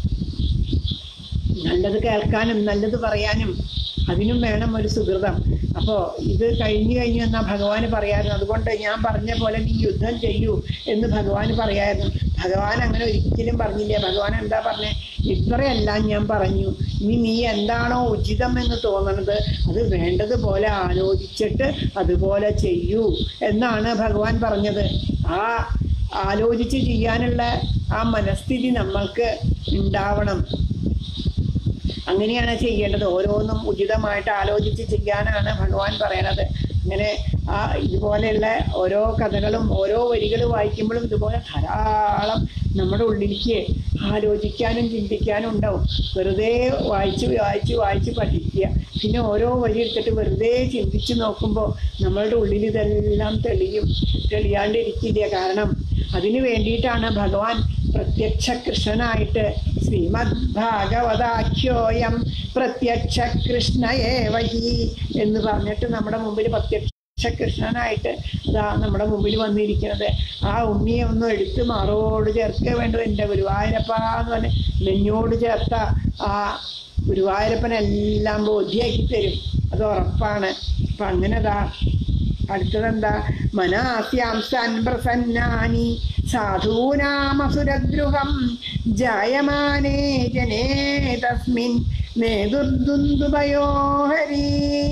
നല്ലത് കേൾക്കാനും നല്ലത് പറയാനും അതിനും വേണം ഒരു സുഹൃതം അപ്പോൾ ഇത് കഴിഞ്ഞു കഴിഞ്ഞു എന്നാൽ ഭഗവാന് പറയായിരുന്നു അതുകൊണ്ട് ഞാൻ പറഞ്ഞ പോലെ നീ യുദ്ധം ചെയ്യൂ എന്ന് ഭഗവാന് പറയായിരുന്നു ഭഗവാൻ അങ്ങനെ ഒരിക്കലും പറഞ്ഞില്ല ഭഗവാൻ എന്താ പറഞ്ഞേ ഇത്രയെല്ലാം ഞാൻ പറഞ്ഞു ഇനി നീ എന്താണോ ഉചിതം എന്ന് തോന്നുന്നത് അത് വേണ്ടതുപോലെ ആലോചിച്ചിട്ട് അതുപോലെ ചെയ്യൂ എന്നാണ് ഭഗവാൻ പറഞ്ഞത് ആ ആലോചിച്ച് ചെയ്യാനുള്ള ആ മനസ്ഥിതി നമ്മൾക്ക് ഉണ്ടാവണം അങ്ങനെയാണ് ചെയ്യേണ്ടത് ഓരോന്നും ഉചിതമായിട്ട് ആലോചിച്ച് ചെയ്യാനാണ് ഭഗവാൻ പറയണത് അങ്ങനെ ആ ഇതുപോലെയുള്ള ഓരോ കഥകളും ഓരോ വരികൾ വായിക്കുമ്പോഴും ഇതുപോലെ ധാരാളം നമ്മുടെ ഉള്ളിലേക്ക് ആലോചിക്കാനും ചിന്തിക്കാനും ഉണ്ടാവും വെറുതെ വായിച്ച് വായിച്ച് വായിച്ച് പഠിക്കുക പിന്നെ ഓരോ വരി എടുത്തിട്ട് വെറുതെ ചിന്തിച്ച് നോക്കുമ്പോൾ നമ്മളുടെ ഉള്ളിൽ ഇതെല്ലാം തെളിയും തെളിയാണ്ടിരിക്കില്ല കാരണം അതിനു വേണ്ടിയിട്ടാണ് ഭഗവാൻ പ്രത്യക്ഷ കൃഷ്ണനായിട്ട് ശ്രീമദ് ഭാഗവതാഖ്യോയം പ്രത്യക്ഷ കൃഷ്ണയേവഹി എന്ന് പറഞ്ഞിട്ട് നമ്മുടെ മുമ്പിൽ പ്രത്യക്ഷ കൃഷ്ണനായിട്ട് ഇതാ നമ്മുടെ മുമ്പിൽ വന്നിരിക്കുന്നത് ആ ഉണ്ണിയെ ഒന്നും എടുത്ത് മാറോട് ചേർക്കുക വേണ്ടത് എൻ്റെ ഗുരുവായൂരപ്പ എന്ന് പറഞ്ഞ് നെഞ്ഞോട് ചേർത്ത ആ ഗുരുവായൂരപ്പനെല്ലാം ബോധ്യമാക്കി തരും അത് ഉറപ്പാണ് അപ്പം അങ്ങനെതാ അടുത്തതെന്താ മനാസ്യാം സൻ പ്രസന്നാനി സാധൂനാമസുരദ്രുഹം ജായമാനേ ജനേ തസ്മിൻ നേതുർദുന്ദുഭയോ ഹരി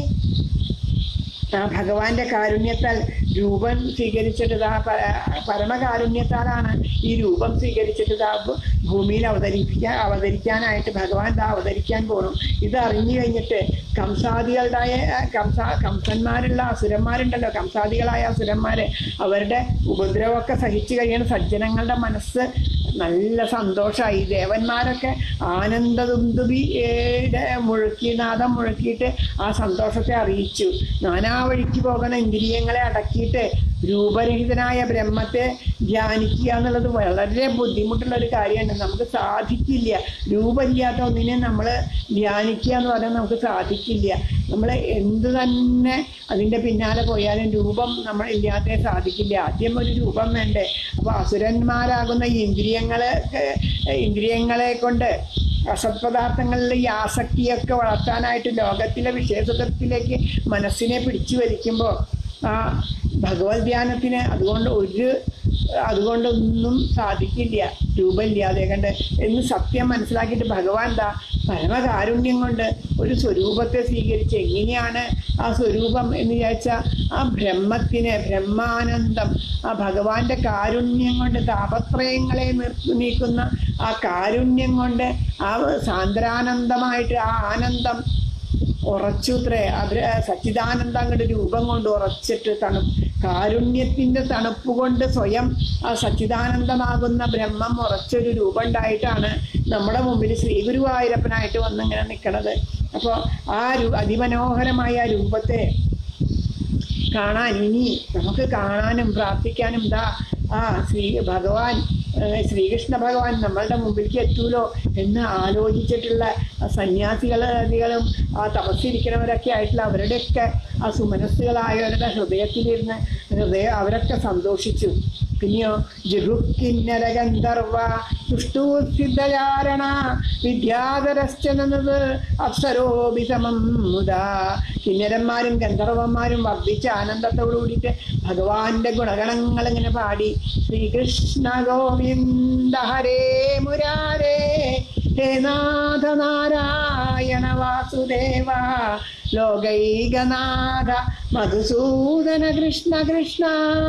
ആ ഭഗവാന്റെ കാരുണ്യത്താൽ രൂപം സ്വീകരിച്ചിട്ട് ഇതാ പ- പരമകാരുണ്യത്താലാണ് ഈ രൂപം സ്വീകരിച്ചിട്ട് ഇതാ ഭൂമിയിൽ അവതരിപ്പിക്കാൻ അവതരിക്കാനായിട്ട് ഭഗവാൻ ദാ അവതരിക്കാൻ പോണു ഇത് അറിഞ്ഞു കഴിഞ്ഞിട്ട് കംസാദികളുടെ കംസ കംസന്മാരുള്ള അസുരന്മാരുണ്ടല്ലോ കംസാദികളായ അസുരന്മാര് അവരുടെ ഉപദ്രവമൊക്കെ സഹിച്ചു കഴിയുന്ന സജ്ജനങ്ങളുടെ മനസ്സ് നല്ല സന്തോഷമായി ദേവന്മാരൊക്കെ ആനന്ദദുന്ദുബി മുഴുക്കി നാദം മുഴക്കിയിട്ട് ആ സന്തോഷത്തെ അറിയിച്ചു നാനാ വഴിക്ക് പോകുന്ന ഇന്ദ്രിയങ്ങളെ അടക്കിയിട്ട് രൂപരഹിതനായ ബ്രഹ്മത്തെ ധ്യാനിക്കുക എന്നുള്ളത് വളരെ ബുദ്ധിമുട്ടുള്ള ഒരു കാര്യമാണ് നമുക്ക് സാധിക്കില്ല രൂപമില്ലാത്ത ഒന്നിനെ നമ്മൾ ധ്യാനിക്കുക എന്ന് പറഞ്ഞാൽ നമുക്ക് സാധിക്കില്ല നമ്മൾ എന്ത് തന്നെ അതിൻ്റെ പിന്നാലെ പോയാലും രൂപം നമ്മൾ ഇല്ലാതെ സാധിക്കില്ല ആദ്യം ഒരു രൂപം വേണ്ടേ അപ്പോൾ അസുരന്മാരാകുന്ന ഈ ഇന്ദ്രിയങ്ങളെ ഇന്ദ്രിയങ്ങളെ കൊണ്ട് അസത്പദാർത്ഥങ്ങളിൽ ഈ ആസക്തിയൊക്കെ വളർത്താനായിട്ട് ലോകത്തിലെ വിശേഷത്തിലേക്ക് മനസ്സിനെ പിടിച്ചു വലിക്കുമ്പോൾ ആ ഭഗവത് ധ്യാനത്തിന് അതുകൊണ്ട് ഒരു അതുകൊണ്ടൊന്നും സാധിക്കില്ല രൂപമില്ലാതെ കണ്ട് എന്ന് സത്യം മനസ്സിലാക്കിയിട്ട് ഭഗവാൻ എന്താ പരമകാരുണ്യം കൊണ്ട് ഒരു സ്വരൂപത്തെ സ്വീകരിച്ച് എങ്ങനെയാണ് ആ സ്വരൂപം എന്ന് വിചാരിച്ചാൽ ആ ബ്രഹ്മത്തിന് ബ്രഹ്മാനന്ദം ആ ഭഗവാന്റെ കാരുണ്യം കൊണ്ട് താപത്രയങ്ങളെ നിർ നീക്കുന്ന ആ കാരുണ്യം കൊണ്ട് ആ സാന്ദ്രാനന്ദമായിട്ട് ആ ആനന്ദം ഉറച്ചുത്രേ അവർ സച്ചിദാനന്ദം അങ്ങോട്ട് രൂപം കൊണ്ട് ഉറച്ചിട്ട് തണു കാരുണ്യത്തിന്റെ തണുപ്പ് കൊണ്ട് സ്വയം ആ സച്ചിദാനന്ദമാകുന്ന ബ്രഹ്മം ഉറച്ചൊരു രൂപം ഉണ്ടായിട്ടാണ് നമ്മുടെ മുമ്പിൽ ശ്രീ ഗുരുവായൂരപ്പനായിട്ട് വന്നിങ്ങനെ നിൽക്കണത് അപ്പോൾ ആ രു അതിമനോഹരമായ ആ രൂപത്തെ കാണാൻ ഇനി നമുക്ക് കാണാനും പ്രാർത്ഥിക്കാനും ദാ ആ ശ്രീ ഭഗവാൻ ഏഹ് ശ്രീകൃഷ്ണ ഭഗവാൻ നമ്മളുടെ മുമ്പിലേക്ക് എത്തൂലോ എന്ന് ആലോചിച്ചിട്ടുള്ള ആ സന്യാസികളും ആ തപസ്സിരിക്കണവരൊക്കെ ആയിട്ടുള്ള അവരുടെയൊക്കെ ആ സുമനസ്സുകളായവരുടെ ഹൃദയത്തിലിരുന്ന് ഹൃദയ അവരൊക്കെ സന്തോഷിച്ചു പിന്നെയോ ജഗുക്കിന്നര ഗന്ധർവ സുഷ്ടൂസിദ്ധചാരണ വിദ്യാധരശ്ചനത് അപ്സരോപി സമം മുതാ കിന്നരന്മാരും ഗന്ധർവന്മാരും വർദ്ധിച്ച ആനന്ദത്തോടു കൂടിയിട്ട് ഭഗവാന്റെ ഗുണഗണങ്ങൾ ഇങ്ങനെ പാടി ശ്രീകൃഷ്ണ ഗോവിന്ദ ഹരേ മുരാരേ ഹേ നാഥ നാരായണ വാസുദേവ ലോകൈകനാഥ മധുസൂദന കൃഷ്ണ കൃഷ്ണ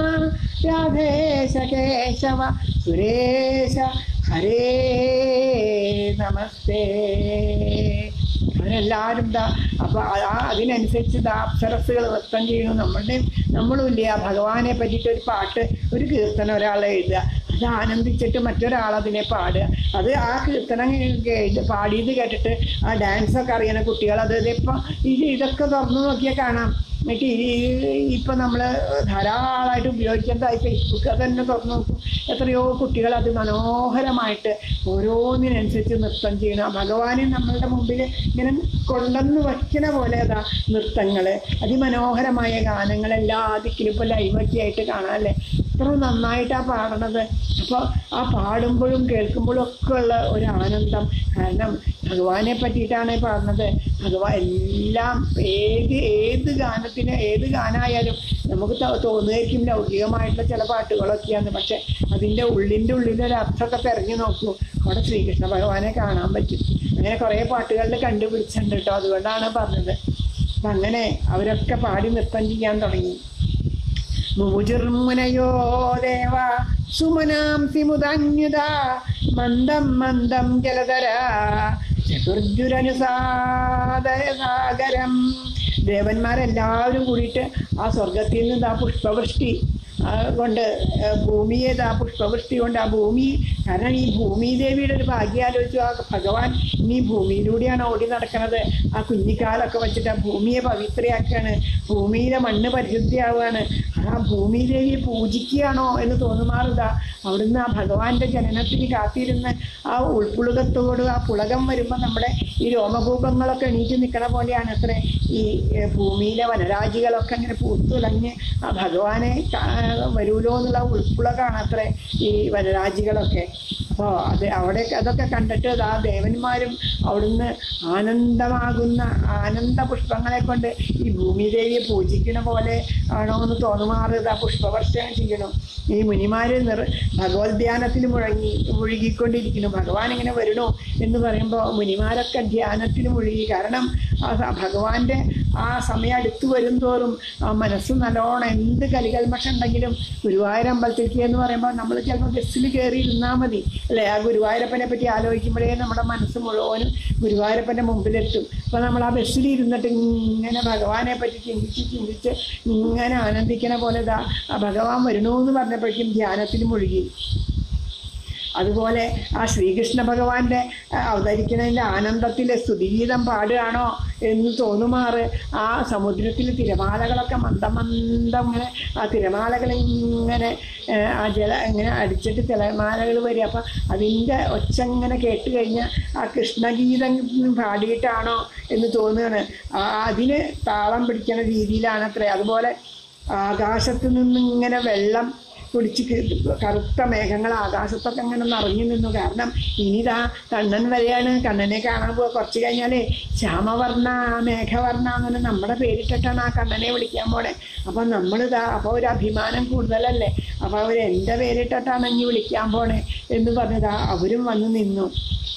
രാധേശ കേശവ സുരേശ ഹരേ നമസ്തേ അവരെല്ലാവരും ദാ അപ്പൊ ആ- ആ അതിനനുസരിച്ച് ദാ അപ്സരസുകൾ നൃത്തം ചെയ്യുന്നു നമ്മളുടെ നമ്മളും ഇല്ലേ ആ ഭഗവാനെ പറ്റിയിട്ട് ഒരു പാട്ട് ഒരു കീർത്തനം ഒരാളെ എഴുതുക അത് ആനന്ദിച്ചിട്ട് മറ്റൊരാൾ അതിനെ പാടുക അത് ആ കീർത്തനം കേ- പാടിയത് കേട്ടിട്ട് ആ ഡാൻസ് ഒക്കെ അറിയുന്ന കുട്ടികൾ അത് ഇപ്പം ഇത് ഇതൊക്കെ തുറന്നു നോക്കിയാൽ കാണാം എന്നിട്ട് ഈ ഇപ്പം നമ്മൾ ധാരാളമായിട്ട് ഉപയോഗിക്കുന്നതായി ഫേസ്ബുക്ക് തന്നെ തുറന്നു നോക്കും എത്രയോ കുട്ടികൾ അത് മനോഹരമായിട്ട് ഓരോന്നിനനുസരിച്ച് നൃത്തം ചെയ്യണം ഭഗവാനെ നമ്മളുടെ മുമ്പിൽ ഇങ്ങനെ കൊണ്ടുവന്ന് വയ്ക്കണ പോലെ അതാ നൃത്തങ്ങൾ അതിമനോഹരമായ ഗാനങ്ങൾ എല്ലാ ദിക്കിലും ഇപ്പോൾ ലൈവൊക്കെ ആയിട്ട് കാണാമല്ലേ എത്ര നന്നായിട്ടാണ് പാടണത് അപ്പോൾ ആ പാടുമ്പോഴും കേൾക്കുമ്പോഴും ഒക്കെ ഉള്ള ഒരു ആനന്ദം കാരണം ഭഗവാനെ പറ്റിയിട്ടാണ് ഈ പാടുന്നത് ഭഗവാൻ എല്ലാം ഏത് ഏത് ഗാനത്തിന് ഏത് ഗാനമായാലും നമുക്ക് തോ- തോന്നുമായിരിക്കും ലൗകികമായിട്ടുള്ള ചില പാട്ടുകളൊക്കെയാണ് പക്ഷെ അതിൻ്റെ ഉള്ളിൻ്റെ ഉള്ളിലൊരു അർത്ഥമൊക്കെ തെരഞ്ഞു നോക്കൂ അവിടെ ശ്രീകൃഷ്ണ ഭഗവാനെ കാണാൻ പറ്റും അങ്ങനെ കുറേ പാട്ടുകളിൽ കണ്ടുപിടിച്ചിട്ടുണ്ട് കേട്ടോ അതുകൊണ്ടാണ് പറഞ്ഞത് അപ്പം അങ്ങനെ അവരൊക്കെ പാടി നൃത്തം ചെയ്യാൻ തുടങ്ങി മുമുചുർമുനയോ ദേവ സുമനാംസി മുദന്യുത മന്ദം മന്ദം ജലധര ചതുർജുരനുസാദരം ദേവന്മാരെല്ലാവരും കൂടിയിട്ട് ആ സ്വർഗത്തിൽ നിന്ന് ആ പുഷ്പവൃഷ്ടി ആ, കൊണ്ട് ആ, ഭൂമിയെ ആ പുഷ്പവൃഷ്ടി കൊണ്ട് ആ ഭൂമി കാരണം ഈ ഭൂമി ദേവിയുടെ ഒരു ഭാഗ്യം ആലോചിച്ചു ആ ഭഗവാൻ ഇനി ഭൂമിയിലൂടെയാണ് ഓടി നടക്കുന്നത് ആ കുഞ്ഞിക്കാലൊക്കെ വെച്ചിട്ട് ആ ഭൂമിയെ പവിത്രയാക്കുകയാണ് ഭൂമിയിലെ മണ്ണ് പരിശുദ്ധിയാവുകയാണ് ആ ഭൂമി ദേവിയെ പൂജിക്കുകയാണോ എന്ന് തോന്നുമാറിതാ അവിടുന്ന് ആ ഭഗവാന്റെ ജനനത്തിന് കാത്തിരുന്ന് ആ ഉൾപ്പുളകത്തോട് ആ പുളകം വരുമ്പോൾ നമ്മുടെ ഈ രോമകൂപങ്ങളൊക്കെ എണീറ്റ് നിൽക്കണ പോലെയാണ് അത്രേ ഈ ഏ, ഭൂമിയിലെ വനരാജികളൊക്കെ ഇങ്ങനെ പൂത്തുലഞ്ഞ് ആ ഭഗവാനെ കാ- വരൂലോ എന്നുള്ള ഉൾപ്പുളകാണ് അത്രേ ഈ വനരാജികളൊക്കെ അപ്പോൾ അത് അവിടെ അതൊക്കെ കണ്ടിട്ട് ആ ദേവന്മാരും അവിടുന്ന് ആനന്ദമാകുന്ന ആനന്ദ പുഷ്പങ്ങളെ കൊണ്ട് ഈ ഭൂമിദേവിയെ പൂജിക്കണ പോലെ ആണോ എന്ന് തോന്നുമാറ് ആ പുഷ്പവർഷം ചെയ്യണം ഈ മുനിമാര് നിർ ഭഗവത് ധ്യാനത്തിൽ മുഴങ്ങി മുഴുകിക്കൊണ്ടിരിക്കുന്നു ഭഗവാൻ ഇങ്ങനെ വരണോ എന്ന് പറയുമ്പോൾ മുനിമാരൊക്കെ ധ്യാനത്തിൽ മുഴുകി കാരണം ആ സ- ഭഗവാന്റെ ആ സമയം അടുത്ത് വരും തോറും ആ മനസ്സ് നല്ലോണം എന്ത് കലികൽമഷം ഉണ്ടെങ്കിലും ഗുരുവായൂർ അമ്പലത്തിലേക്ക് എന്ന് പറയുമ്പോൾ നമ്മൾ ചിലപ്പോൾ ബസ്സിൽ കയറി ഇരുന്നാൽ മതി അല്ലേ ആ ഗുരുവായൂരപ്പനെ പറ്റി ആലോചിക്കുമ്പോഴേ നമ്മുടെ മനസ്സ് മുഴുവനും ഗുരുവായൂരപ്പൻ്റെ മുമ്പിലെത്തും അപ്പോൾ നമ്മൾ ആ ബസ്സിൽ ഇരുന്നിട്ട് ഇങ്ങനെ ഭഗവാനെ പറ്റി ചിന്തിച്ച് ചിന്തിച്ച് ഇങ്ങനെ ആനന്ദിക്കണ പോലെ ഇതാ ആ ഭഗവാൻ വരണു എന്ന് പറഞ്ഞപ്പോഴേക്കും ധ്യാനത്തിൽ മുഴുകി അതുപോലെ ആ ശ്രീകൃഷ്ണ ഭഗവാന്റെ ആ, അവതരിക്കുന്നതിൻ്റെ ആനന്ദത്തിൽ സ്തുതിഗീതം പാടുകയാണോ എന്ന് തോന്നുമാറ് ആ സമുദ്രത്തിൽ തിരമാലകളൊക്കെ മന്ദം മന്ദം ഇങ്ങനെ ആ തിരമാലകൾ ഇങ്ങനെ ഏ, ആ ജല ഇങ്ങനെ അടിച്ചിട്ട് തിരമാലകൾ വരിക അപ്പം അതിൻ്റെ ഒച്ച ഇങ്ങനെ കേട്ട് കഴിഞ്ഞാൽ ആ കൃഷ്ണഗീതം പാടിയിട്ടാണോ എന്ന് തോന്നുകയാണ് ആ അതിന് താളം പിടിക്കുന്ന രീതിയിലാണ് അത്രേ അതുപോലെ ആകാശത്ത് നിന്ന് ഇങ്ങനെ വെള്ളം കുടിച്ച് ക- കറുത്ത മേഘങ്ങൾ ആകാശത്തൊക്കെ അങ്ങനെ നിറഞ്ഞു നിന്നു കാരണം ഇനിതാ കണ്ണൻ വരെയാണ് കണ്ണനെ കാണാൻ പോവുക കുറച്ച് കഴിഞ്ഞാലേ ശ്യാമവർണ്ണ മേഘവർണ്ണ അങ്ങനെ നമ്മുടെ പേരിട്ടിട്ടാണ് ആ കണ്ണനെ വിളിക്കാൻ പോണേ അപ്പം നമ്മളിതാ അപ്പോൾ ഒരു അഭിമാനം കൂടുതലല്ലേ അപ്പോൾ അവർ എൻ്റെ പേരിട്ടിട്ടാണ് ഇനി വിളിക്കാൻ പോണേ എന്ന് പറഞ്ഞതാ അവരും വന്ന് നിന്നു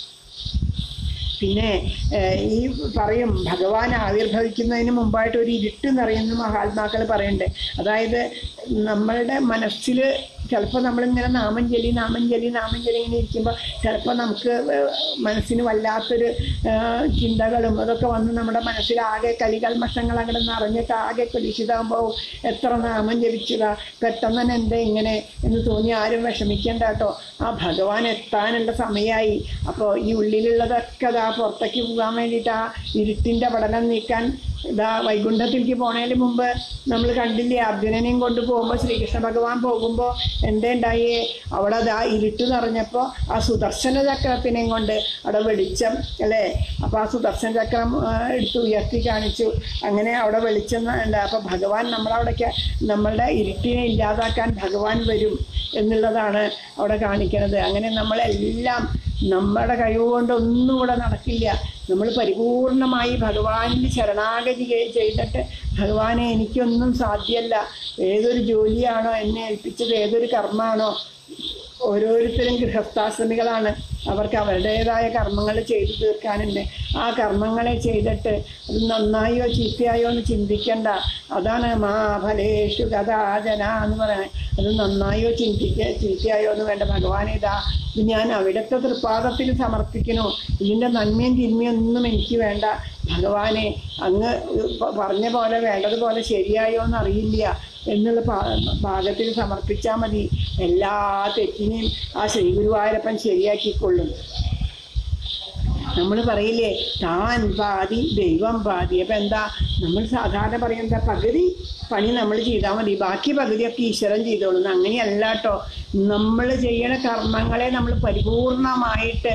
പിന്നെ ഏഹ്, ഈ പറയും ഭഗവാൻ ആവിർഭവിക്കുന്നതിന് മുമ്പായിട്ട് ഒരു ഇരുട്ട് നിറയുന്ന മഹാത്മാക്കൾ പറയുന്നുണ്ട് അതായത് നമ്മളുടെ മനസ്സിൽ ചിലപ്പോൾ നമ്മളിങ്ങനെ നാമം ചൊല്ലി നാമം ചൊല്ലി നാമം ചൊല്ലി ഇങ്ങനെ ഇരിക്കുമ്പോൾ ചിലപ്പോൾ നമുക്ക് ഏഹ്, മനസ്സിന് വല്ലാത്തൊരു ഏഹ്, ചിന്തകളും അതൊക്കെ വന്ന് നമ്മുടെ മനസ്സിൽ ആകെ കലികൽമഷങ്ങൾ അങ്ങനെ നിറഞ്ഞിട്ട് ആകെ കലുഷിതാകുമ്പോൾ എത്ര നാമം ജപിച്ചതാ പെട്ടെന്ന് തന്നെ എന്താ ഇങ്ങനെ എന്ന് തോന്നി ആരും വിഷമിക്കേണ്ട കേട്ടോ ആ ഭഗവാൻ എത്താനുള്ള സമയമായി അപ്പോൾ ഈ ഉള്ളിലുള്ളതൊക്കെ ദാ പുറത്തേക്ക് പോകാൻ വേണ്ടിയിട്ട് ആ ഇരുട്ടിൻ്റെ പടലം നീക്കാൻ ഇതാ വൈകുണ്ഠത്തിലേക്ക് പോണതിന് മുമ്പ് നമ്മൾ കണ്ടില്ലേ അർജുനനെയും കൊണ്ട് പോകുമ്പോൾ ശ്രീകൃഷ്ണ ഭഗവാൻ പോകുമ്പോൾ എന്തേ ഉണ്ടായേ അവിടെ ദാ ഇരുട്ട് നിറഞ്ഞപ്പോൾ ആ സുദർശന ചക്രത്തിനെയും കൊണ്ട് അവിടെ വെളിച്ചം അല്ലേ അപ്പോൾ ആ സുദർശന ചക്രം ആ, എടുത്ത് ഉയർത്തി കാണിച്ചു അങ്ങനെ അവിടെ വെളിച്ചം ഉണ്ട് അപ്പോൾ ഭഗവാൻ നമ്മളവിടേക്ക് നമ്മളുടെ ഇരുട്ടിനെ ഇല്ലാതാക്കാൻ ഭഗവാൻ വരും എന്നുള്ളതാണ് അവിടെ കാണിക്കുന്നത് അങ്ങനെ നമ്മളെല്ലാം നമ്മുടെ കഴിവുകൊണ്ട് ഒന്നും ഇവിടെ നടക്കില്ല നമ്മൾ പരിപൂർണമായി ഭഗവാനിൽ ശരണാഗതി ചെയ്- ചെയ്തിട്ട് ഭഗവാനെ എനിക്കൊന്നും സാധ്യമല്ല ഏതൊരു ജോലിയാണോ എന്നെ ഏൽപ്പിച്ചത് ഏതൊരു കർമ്മമാണോ ഓരോരുത്തരും ഗൃഹസ്ഥാശ്രമികളാണ് അവർക്ക് അവരുടേതായ കർമ്മങ്ങൾ ചെയ്തു തീർക്കാനുണ്ട് ആ കർമ്മങ്ങളെ ചെയ്തിട്ട് അത് നന്നായോ ചീത്തയായോ എന്ന് ചിന്തിക്കണ്ട അതാണ് മാ ഫലേഷു കഥാജന എന്ന് പറയുന്നത് അത് നന്നായോ ചിന്തിക്ക ചീത്തയായോ എന്ന് വേണ്ട ഭഗവാനെ ഇതാ ഇത് ഞാൻ അവിടുത്തെ തൃപ്പാദത്തിൽ സമർപ്പിക്കണു ഇതിൻ്റെ നന്മയും തിന്മയും ഒന്നും എനിക്ക് വേണ്ട ഭഗവാനെ അങ്ങ് പ- പറഞ്ഞ പോലെ വേണ്ടതുപോലെ ശരിയായോ എന്ന് അറിയില്ല എന്നുള്ള പാ- പാകത്തിൽ സമർപ്പിച്ചാൽ മതി എല്ലാ തെറ്റിനെയും ആ ശ്രീ ഗുരുവായൂരപ്പൻ ശരിയാക്കിക്കൊള്ളും നമ്മൾ പറയില്ലേ താൻ പാതി ദൈവം പാതി അപ്പം എന്താ നമ്മൾ സാധാരണ പറയുന്നത് പകുതി പണി നമ്മൾ ചെയ്താൽ മതി ബാക്കി പകുതിയൊക്കെ ഈശ്വരൻ ചെയ്തോളും അങ്ങനെയല്ല കേട്ടോ നമ്മൾ ചെയ്യണ കർമ്മങ്ങളെ നമ്മൾ പരിപൂർണമായിട്ട്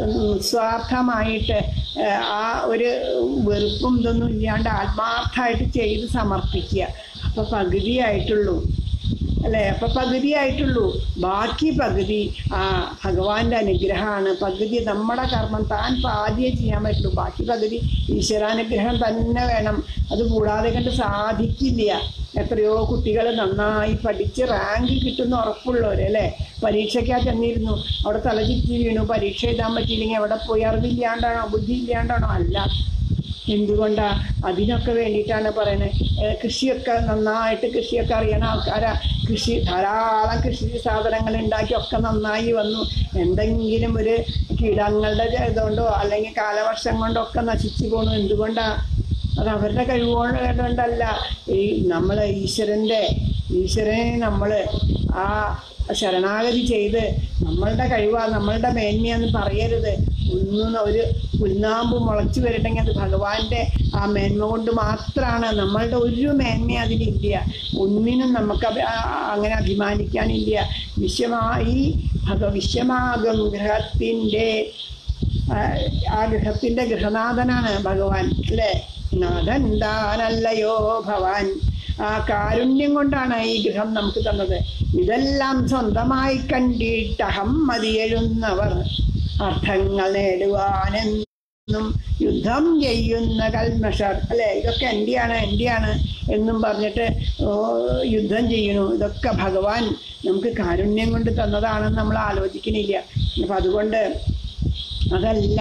നിസ്വാർത്ഥമായിട്ട് ഏഹ്, ആ ഒരു വെറുപ്പും ഇതൊന്നും ഇല്ലാണ്ട് ആത്മാർത്ഥമായിട്ട് ചെയ്ത് സമർപ്പിക്കുക അപ്പോൾ പകുതിയായിട്ടുള്ളൂ അല്ലേ അപ്പൊ പകുതിയായിട്ടുള്ളൂ ബാക്കി പകുതി ആ ഭഗവാന്റെ അനുഗ്രഹമാണ് പകുതി നമ്മുടെ കർമ്മം താൻ പാതിയെ ചെയ്യാൻ പറ്റുള്ളൂ ബാക്കി പകുതി ഈശ്വരാനുഗ്രഹം തന്നെ വേണം അത് കൂടാതെ കണ്ട് സാധിക്കില്ല എത്രയോ കുട്ടികൾ നന്നായി പഠിച്ച് റാങ്ക് കിട്ടുന്ന ഉറപ്പുള്ളവർ അല്ലേ പരീക്ഷയ്ക്കാ ചെന്നിരുന്നു അവിടെ തലചുറ്റി വീണു പരീക്ഷ എഴുതാൻ പറ്റിയില്ലെങ്കിൽ അവിടെ പോയി അറിവില്ലാണ്ടാണോ ബുദ്ധി ഇല്ലാണ്ടാണോ അല്ല എന്തുകൊണ്ടാ അതിനൊക്കെ വേണ്ടിയിട്ടാണ് പറയുന്നത് ഏഹ് കൃഷിയൊക്കെ നന്നായിട്ട് കൃഷിയൊക്കെ അറിയണ ആൾക്കാരാ കൃഷി ധാരാളം കൃഷി സാധനങ്ങൾ ഉണ്ടാക്കി ഒക്കെ നന്നായി വന്നു എന്തെങ്കിലും ഒരു കീടങ്ങളുടെ ഇതുകൊണ്ടോ അല്ലെങ്കിൽ കാലവർഷം കൊണ്ടോ ഒക്കെ നശിച്ചു പോണു എന്തുകൊണ്ടാ അത് അവരുടെ കഴിവുകൊണ്ട് കൊണ്ടല്ല ഈ നമ്മൾ ഈശ്വരൻ്റെ ഈശ്വരനെ നമ്മൾ ആ ശരണാഗതി ചെയ്ത് നമ്മളുടെ കഴിവാ നമ്മളുടെ മേന്മയാന്ന് പറയരുത് ഒന്നും ഒരു പുൽനാമ്പ് മുളച്ചു വരട്ടെങ്കിൽ അത് ഭഗവാന്റെ ആ മേന്മ കൊണ്ട് മാത്രമാണ് നമ്മളുടെ ഒരു മേന്മ അതിലില്ല ഒന്നിനും നമുക്ക് അഭി- ആ- ആ- അങ്ങനെ അഭിമാനിക്കാനില്ല വിശ്വമായി ഭഗ വിശ്വമാകും ഗ്രഹത്തിൻ്റെ ആ, ആ ഗൃഹത്തിന്റെ ഗൃഹനാഥനാണ് ഭഗവാൻ അല്ലേ നാഥൻ താനല്ലയോ ഭവാൻ ആ കാരുണ്യം കൊണ്ടാണ് ഈ ഗൃഹം നമുക്ക് തന്നത് ഇതെല്ലാം സ്വന്തമായി കണ്ടിട്ടഹം മതിയെഴുന്നവർ അർത്ഥങ്ങൾ നേടുവാനെന്നും യുദ്ധം ചെയ്യുന്ന കൽമഷർ അല്ലെ ഇതൊക്കെ എൻ്റെയാണ് എൻ്റെയാണ് എന്നും പറഞ്ഞിട്ട് ഓ, യുദ്ധം ചെയ്യണു ഇതൊക്കെ ഭഗവാൻ നമുക്ക് കാരുണ്യം കൊണ്ട് തന്നതാണെന്ന് നമ്മൾ ആലോചിക്കണില്ല അപ്പം അതുകൊണ്ട് അതെല്ലാം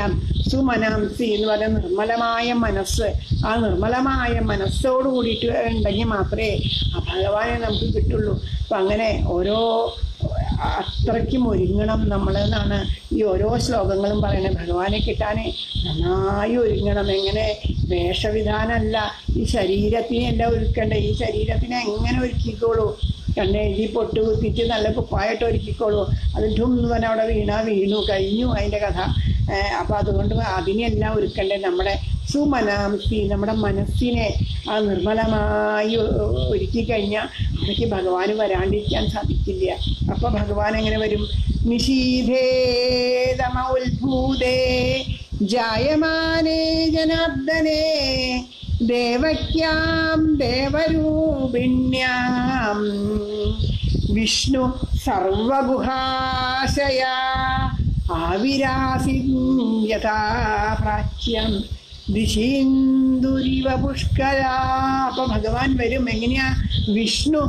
സുമനാംസി എന്ന് പറയുന്ന നിർമ്മലമായ മനസ്സ് ആ നിർമ്മലമായ മനസ്സോട് കൂടിയിട്ട് ഉണ്ടെങ്കിൽ മാത്രമേ ആ ഭഗവാനെ നമുക്ക് കിട്ടുള്ളൂ അപ്പം അങ്ങനെ ഓരോ അത്രയ്ക്കും ഒരുങ്ങണം നമ്മളെന്നാണ് ഈ ഓരോ ശ്ലോകങ്ങളും പറയുന്നത് ഭഗവാനെ കിട്ടാൻ നന്നായി ഒരുങ്ങണം എങ്ങനെ വേഷവിധാനമല്ല ഈ ശരീരത്തിനെയല്ല ഒരുക്കണ്ടേ ഈ ശരീരത്തിനെ എങ്ങനെ ഒരുക്കിക്കോളൂ കണ്ണെഴുതി പൊട്ട് കുത്തിച്ച് നല്ല കുപ്പായിട്ട് ഒരുക്കിക്കോളൂ അത് ഠും എന്ന് പറഞ്ഞാൽ അവിടെ വീണാ വീണു കഴിഞ്ഞു അതിൻ്റെ കഥ അപ്പം അതുകൊണ്ട് അതിനെല്ലാം ഒരുക്കണ്ടേ നമ്മുടെ സുമനാംസി നമ്മുടെ മനസ്സിനെ ആ നിർമ്മലമായി ഒ- ഒരുക്കി കഴിഞ്ഞാൽ അതൊക്കെ ഭഗവാന് വരാണ്ടിരിക്കാൻ സാധിക്കില്ല അപ്പൊ ഭഗവാൻ എങ്ങനെ വരും നിഷീധേ തമ ഉത്ഭൂതേ ജായമാനേ ജനാർദ്ദനേ ദേവക്യാം ദേവരൂപിണ്യാം വിഷ്ണു സർവഗുഹാശയ ആവിരാസി യഥാ പ്രാച്യം ദിശീന്ദുരിവ പുഷ്കര അപ്പൊ ഭഗവാൻ വരും എങ്ങനെയാ വിഷ്ണു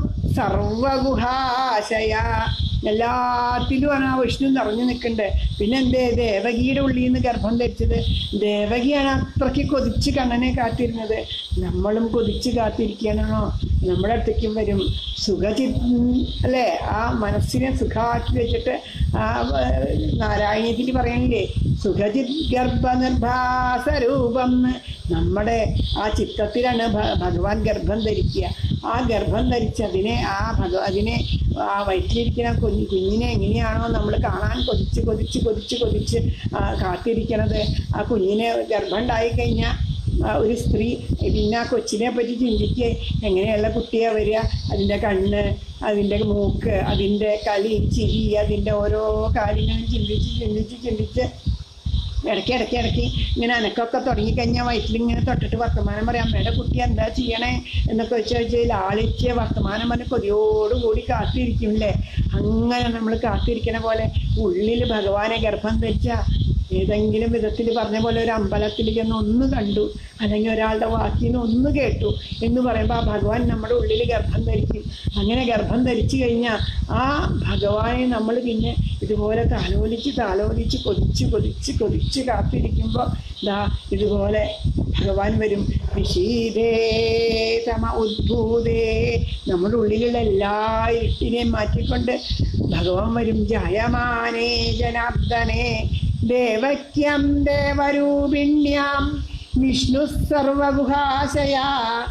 സർവഗുഹാശയ എല്ലാത്തിലും ആ വിഷ്ണു നിറഞ്ഞു നിൽക്കുന്നുണ്ട് പിന്നെ എന്തേ ദേവകിയുടെ ഉള്ളിൽ നിന്ന് ഗർഭം ധരിച്ചത് ദേവകിയാണ് അത്രയ്ക്ക് കൊതിച്ച് കണ്ണനെ കാത്തിരുന്നത് നമ്മളും കൊതിച്ച് കാത്തിരിക്കണോ നമ്മുടെ അടുത്തേക്കും വരും സുഖചി അല്ലേ ആ മനസ്സിനെ സുഖമാക്കി വെച്ചിട്ട് ആ ഏർ, നാരായണീയത്തിൽ പറയണില്ലേ സുഖചിത് ഗർഭനിർഭാസരൂപം എന്ന് നമ്മുടെ ആ ചിത്തത്തിലാണ് ഭ- ഭഗവാൻ ഗർഭം ധരിക്കുക ആ ഗർഭം ധരിച്ചതിനെ ആ ഭഗ അതിനെ ആ വയറ്റിലിരിക്കുന്ന കുഞ്ഞ് കുഞ്ഞിനെ എങ്ങനെയാണോ നമ്മൾ കാണാൻ കൊതിച്ച് കൊതിച്ച് കൊതിച്ച് കൊതിച്ച് ആ, കാത്തിരിക്കണത് ആ കുഞ്ഞിനെ ഗർഭം ഉണ്ടായി കഴിഞ്ഞാൽ ആ ഒരു സ്ത്രീ പിന്നെ ആ കൊച്ചിനെ പറ്റി ചിന്തിക്കുക എങ്ങനെയുള്ള കുട്ടിയാ വരിക അതിൻ്റെ കണ്ണ് അതിൻ്റെ മൂക്ക് അതിൻ്റെ കളി ചിരി അതിൻ്റെ ഓരോ കാര്യങ്ങളും ചിന്തിച്ച് ചിന്തിച്ച് ചിന്തിച്ച് ഇടയ്ക്ക് ഇടയ്ക്ക് ഇടയ്ക്ക് ഇങ്ങനെ അനക്കൊക്കെ തുടങ്ങിക്കഴിഞ്ഞാൽ വയറ്റിലിങ്ങനെ തൊട്ടിട്ട് വർത്തമാനം പറയാം അമ്മയുടെ കുട്ടി എന്താ ചെയ്യണേ എന്നൊക്കെ വെച്ച് വെച്ച് ലാളിച്ച് വർത്തമാനം പറഞ്ഞ് കൊതിയോടുകൂടി കാത്തിരിക്കുമല്ലേ അങ്ങനെ നമ്മൾ കാത്തിരിക്കണ പോലെ ഉള്ളിൽ ഭഗവാനെ ഗർഭം ധരിച്ച ഏതെങ്കിലും വിധത്തിൽ പറഞ്ഞ പോലെ ഒരു അമ്പലത്തിൽ ചെന്ന് ഒന്ന് കണ്ടു അല്ലെങ്കിൽ ഒരാളുടെ വാക്കിൽ നിന്ന് ഒന്ന് കേട്ടു എന്ന് പറയുമ്പോൾ ആ ഭഗവാൻ നമ്മുടെ ഉള്ളിൽ ഗർഭം ധരിക്കും അങ്ങനെ ഗർഭം ധരിച്ചു കഴിഞ്ഞാൽ ആ ഭഗവാനെ നമ്മൾ പിന്നെ ഇതുപോലെ താലോലിച്ച് താലോലിച്ച് കൊതിച്ച് കൊതിച്ച് കൊതിച്ച് കാത്തിരിക്കുമ്പോൾ ദാ ഇതുപോലെ ഭഗവാൻ വരും വിശീതേ തമ ഉദ്ഭൂതേ നമ്മുടെ ഉള്ളിലുള്ള എല്ലാ ഇരുട്ടിനെയും മാറ്റിക്കൊണ്ട് ഭഗവാൻ വരും ജയമാനേ ജനാർദ്ദനേ ദേവക്യം ദേവരൂപിണ്യാം വിഷ്ണു സർവഗുഹാശയ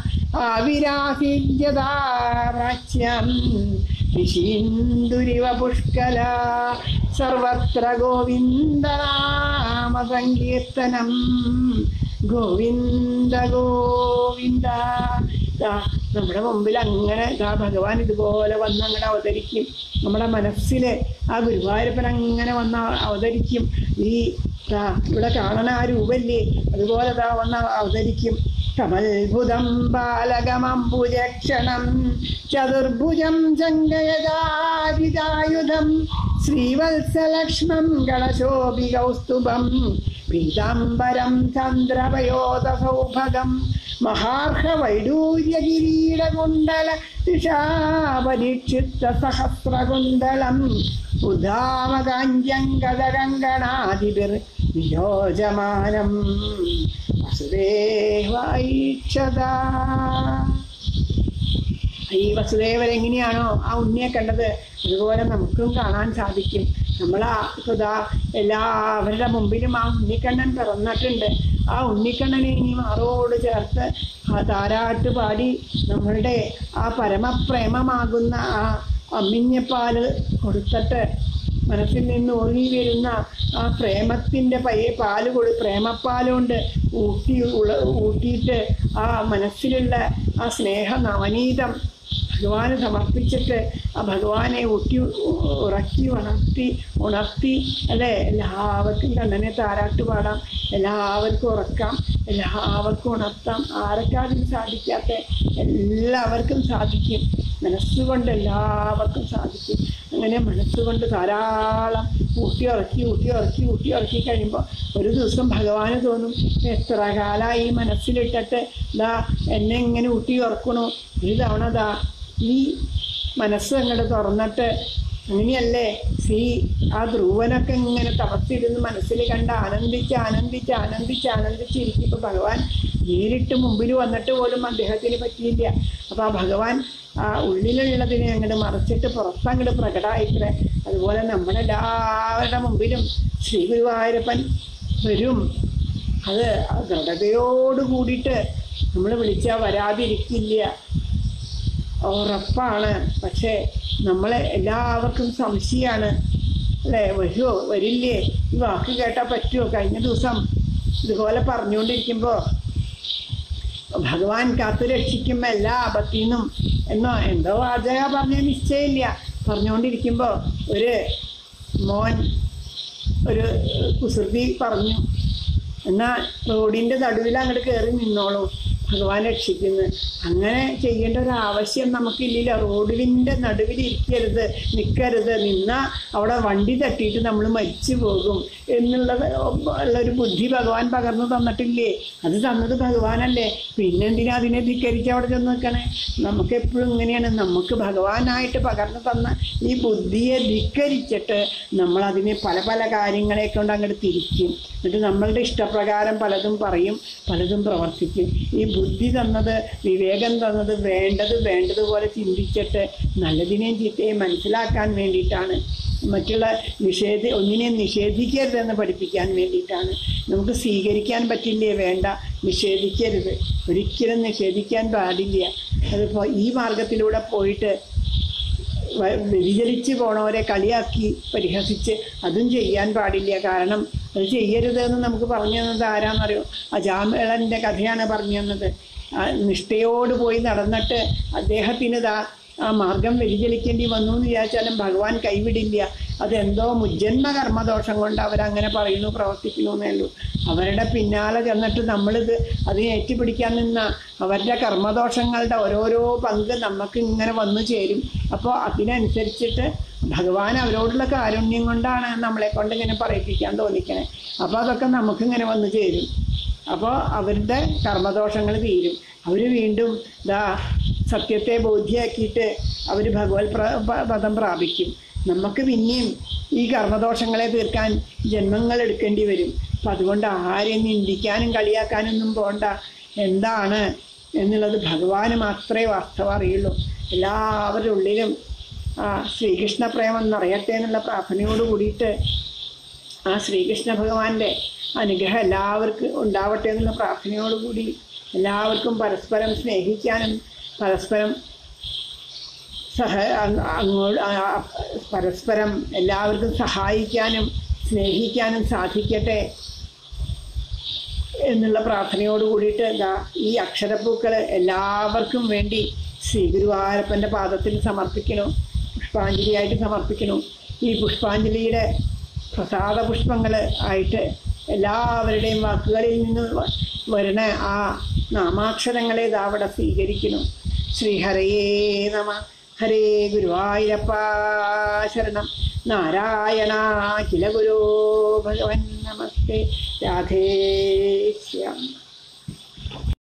ആവിരാഹിജ്യതാരാച്യം ഋഷീന്ദുരിവ പുഷ്കല സർവത്ര ഗോവിന്ദനാമ സങ്കീർത്തനം ഗോവിന്ദ ഗോവിന്ദ ദാ നമ്മുടെ മുമ്പിൽ അങ്ങനെ ദാ ഭഗവാൻ ഇതുപോലെ വന്ന് അങ്ങനെ അവതരിക്കും നമ്മുടെ മനസ്സിൽ ആ ഗുരുവായൂരപ്പൻ അങ്ങനെ വന്ന് അവതരിക്കും ഈ ദാ ഇവിടെ കാണണ ആ രൂപല്ലേ അതുപോലെ ദാ വന്ന് അവതരിക്കും കമൽഭുതം ബാലകമംബുജക്ഷണം ചതുർഭുജം ശങ്കയതായുധം ശ്രീവത്സലക്ഷ്മം ഗണശോഭികൗസ്തുഭം പീതാംബരം ചന്ദ്രപയോധസൗഭഗം മഹാർഹവൈഡൂര്യകിരീടകുണ്ടല ദിശാപരീക്ഷിത്ത സഹസ്രകുണ്ടലം ഉദാമകാഞ്ജങ്കടകങ്കണാതിപിർ വിലോചമാനം വസുദേവായിക്ഷതാ ഈ വസുദേവൻ എങ്ങനെയാണോ ആ ഉണ്ണിയെ കണ്ടത് അതുപോലെ നമുക്കും കാണാൻ സാധിക്കും നമ്മൾ ആ ഇതാ എല്ലാവരുടെ മുമ്പിലും ആ ഉണ്ണിക്കണ്ണൻ പിറന്നിട്ടുണ്ട് ആ ഉണ്ണിക്കണ്ണനെ ഇനി മാറോട് ചേർത്ത് ആ താരാട്ട് പാടി നമ്മളുടെ ആ പരമപ്രേമമാകുന്ന ആ അമ്മിഞ്ഞപ്പാല് കൊടുത്തിട്ട് മനസ്സിൽ നിന്ന് ഒഴുകി വരുന്ന ആ പ്രേമത്തിൻ്റെ പയ്യ പാല് കൊടു പ്രേമപ്പാലുകൊണ്ട് ഊട്ടി ഉള ഊട്ടിയിട്ട് ആ മനസ്സിലുള്ള ആ സ്നേഹ നവനീതം ഭഗവാന് സമർപ്പിച്ചിട്ട് ആ ഭഗവാനെ ഊട്ടി ഉറക്കി ഉണർത്തി ഉണർത്തി അല്ലേ എല്ലാവർക്കും കണ്ണനെ താരാട്ട് പാടാം എല്ലാവർക്കും ഉറക്കാം എല്ലാവർക്കും ഉണർത്താം ആരൊക്കെ അതിന് സാധിക്കാത്ത എല്ലാവർക്കും സാധിക്കും മനസ്സുകൊണ്ട് എല്ലാവർക്കും സാധിക്കും അങ്ങനെ മനസ്സുകൊണ്ട് ധാരാളം ഊട്ടി ഉറക്കി ഊട്ടി ഉറക്കി ഊട്ടി ഉറക്കി കഴിയുമ്പോൾ ഒരു ദിവസം ഭഗവാന് തോന്നും എത്ര കാലമായി ഈ മനസ്സിലിട്ടിട്ട് ദാ എന്നെ ഇങ്ങനെ ഊട്ടി ഉറക്കണു ഒരു തവണ ദാ ഈ മനസ്സ് അങ്ങോട്ട് തുറന്നിട്ട് അങ്ങനെയല്ലേ ശ്രീ ആ ധ്രുവനൊക്കെ ഇങ്ങനെ തപസ്സിരുന്ന് മനസ്സിൽ കണ്ട് ആനന്ദിച്ച് ആനന്ദിച്ച് ആനന്ദിച്ച് ആനന്ദിച്ചിരിക്കുമ്പോൾ ഭഗവാൻ നേരിട്ട് മുമ്പിൽ വന്നിട്ട് പോലും അദ്ദേഹത്തിന് പറ്റിയില്ല അപ്പോൾ ആ ഭഗവാൻ ആ ഉള്ളിലുള്ളതിനെ അങ്ങോട്ട് മറച്ചിട്ട് പുറത്തങ്ങോട്ട് പ്രകടമായിത്രേ അതുപോലെ നമ്മളെല്ലാവരുടെ മുമ്പിലും ശ്രീ ഗുരുവായൂരപ്പൻ വരും അത് ദൃഢതയോട് കൂടിയിട്ട് നമ്മൾ വിളിച്ചാൽ വരാതിരിക്കില്ല ഉറപ്പാണ് പക്ഷേ നമ്മളെ എല്ലാവർക്കും സംശയമാണ് അല്ലേ വരുമോ വരില്ലേ ഈ വാക്ക് കേട്ടാൽ പറ്റുമോ കഴിഞ്ഞ ദിവസം ഇതുപോലെ പറഞ്ഞുകൊണ്ടിരിക്കുമ്പോൾ ഭഗവാൻ കാത്തു രക്ഷിക്കും എല്ലാ ആപത്തിൽ നിന്നും എന്നോ എന്തോ വാചക പറഞ്ഞ നിശ്ചയമില്ല പറഞ്ഞുകൊണ്ടിരിക്കുമ്പോൾ ഒരു മോൻ ഒരു കുസൃതി പറഞ്ഞു എന്നാൽ റോഡിൻ്റെ നടുവിൽ അങ്ങോട്ട് കയറി നിന്നോളൂ ഭഗവാൻ രക്ഷിക്കുന്നു അങ്ങനെ ചെയ്യേണ്ട ഒരു ആവശ്യം നമുക്കില്ല റോഡിൻ്റെ നടുവിൽ ഇരിക്കരുത് നിൽക്കരുത് നിന്നാൽ അവിടെ വണ്ടി തട്ടിയിട്ട് നമ്മൾ മരിച്ചു പോകും എന്നുള്ളത് ഉള്ളൊരു ബുദ്ധി ഭഗവാൻ പകർന്നു തന്നിട്ടില്ലേ അത് തന്നത് ഭഗവാനല്ലേ പിന്നെന്തിനാ അതിനെ ധിക്കരിച്ച് അവിടെ ചെന്ന് നിൽക്കണേ നമുക്ക് എപ്പോഴും ഇങ്ങനെയാണ് നമുക്ക് ഭഗവാനായിട്ട് പകർന്നു തന്ന ഈ ബുദ്ധിയെ ധിക്കരിച്ചിട്ട് നമ്മൾ അതിനെ പല പല കാര്യങ്ങളെ കൊണ്ട് അങ്ങോട്ട് തിരിക്കും എന്നിട്ട് നമ്മളുടെ ഇഷ്ടപ്രകാരം പലതും പറയും പലതും പ്രവർത്തിക്കും ഈ ബുദ്ധി തന്നത് വിവേകം തന്നത് വേണ്ടത് വേണ്ടതുപോലെ ചിന്തിച്ചിട്ട് നല്ലതിനെയും ചീത്തയും മനസ്സിലാക്കാൻ വേണ്ടിയിട്ടാണ് മറ്റുള്ള നിഷേധ ഒന്നിനെയും നിഷേധിക്കരുതെന്ന് പഠിപ്പിക്കാൻ വേണ്ടിയിട്ടാണ് നമുക്ക് സ്വീകരിക്കാൻ പറ്റില്ലേ വേണ്ട നിഷേധിക്കരുത് ഒരിക്കലും നിഷേധിക്കാൻ പാടില്ല അതിപ്പോൾ ഈ മാർഗത്തിലൂടെ പോയിട്ട് വ- വ്യതിചലിച്ച് പോണവരെ കളിയാക്കി പരിഹസിച്ച് അതും ചെയ്യാൻ പാടില്ല കാരണം അത് ചെയ്യരുത് എന്ന് നമുക്ക് പറഞ്ഞു തന്നത് ആരാന്നറിയോ അജാമേളൻ്റെ കഥയാണ് പറഞ്ഞു തന്നത് ആ നിഷ്ഠയോട് പോയി നടന്നിട്ട് അദ്ദേഹത്തിന് ദാ ആ മാർഗം വ്യതിചലിക്കേണ്ടി വന്നു എന്ന് വിചാരിച്ചാലും ഭഗവാൻ കൈവിടില്ല അതെന്തോ മുജ്ജന്മ കർമ്മദോഷം കൊണ്ട് അവരങ്ങനെ പറയുന്നു പ്രവർത്തിക്കുന്നു എന്നേ ഉള്ളൂ അവരുടെ പിന്നാലെ ചെന്നിട്ട് നമ്മളിത് അതിനെ ഏറ്റുപിടിക്കാൻ നിന്ന അവരുടെ കർമ്മദോഷങ്ങളുടെ ഓരോരോ പങ്ക് നമുക്ക് ഇങ്ങനെ വന്നു ചേരും അപ്പോൾ അതിനനുസരിച്ചിട്ട് ഭഗവാൻ അവരോടുള്ള കാരുണ്യം കൊണ്ടാണ് നമ്മളെ കൊണ്ട് ഇങ്ങനെ പറയിപ്പിക്കാൻ തോന്നിക്കണേ അപ്പോൾ അതൊക്കെ നമുക്കിങ്ങനെ വന്നു ചേരും അപ്പോൾ അവരുടെ കർമ്മദോഷങ്ങൾ തീരും അവർ വീണ്ടും ദാ സത്യത്തെ ബോധ്യമാക്കിയിട്ട് അവർ ഭഗവത് പ്ര- പ- പദം പ്രാപിക്കും നമുക്ക് പിന്നെയും ഈ കർമ്മദോഷങ്ങളെ തീർക്കാൻ ജന്മങ്ങൾ എടുക്കേണ്ടി വരും അപ്പം അതുകൊണ്ട് ആരെയും നിന്ദിക്കാനും കളിയാക്കാനൊന്നും പോണ്ട എന്താണ് എന്നുള്ളത് ഭഗവാന് മാത്രമേ വാസ്തവം അറിയുള്ളൂ എല്ലാവരുടെ ഉള്ളിലും ആ ശ്രീകൃഷ്ണ പ്രേമം നിറയട്ടെ എന്നുള്ള പ്രാർത്ഥനയോട് കൂടിയിട്ട് ആ ശ്രീകൃഷ്ണ ഭഗവാന്റെ അനുഗ്രഹം എല്ലാവർക്കും ഉണ്ടാവട്ടെ എന്നുള്ള പ്രാർത്ഥനയോടുകൂടി എല്ലാവർക്കും പരസ്പരം സ്നേഹിക്കാനും പരസ്പരം സഹ അങ് അങ്ങോട്ട് ആ- ആ- പരസ്പരം എല്ലാവർക്കും സഹായിക്കാനും സ്നേഹിക്കാനും സാധിക്കട്ടെ എന്നുള്ള പ്രാർത്ഥനയോട് കൂടിയിട്ട് ദാ ഈ അക്ഷരപ്പൂക്കൾ എല്ലാവർക്കും വേണ്ടി ശ്രീ ഗുരുവായൂരപ്പൻ്റെ പാദത്തിൽ സമർപ്പിക്കണു പുഷ്പാഞ്ജലിയായിട്ട് സമർപ്പിക്കണു ഈ പുഷ്പാഞ്ജലിയുടെ പ്രസാദ പുഷ്പങ്ങൾ ആയിട്ട് എല്ലാവരുടെയും വാക്കുകളിൽ നിന്ന് വ- വരുന്ന ആ നാമാക്ഷരങ്ങളെ ഇതാ അവിടെ സ്വീകരിക്കുന്നു ശ്രീഹരയേ നമ ഹരേ ഗുരുവായൂരപ്പ ശരണം നാരായണ കില ഗുരു ഭഗവൻ നമസ്തേ രാധേശ്യാം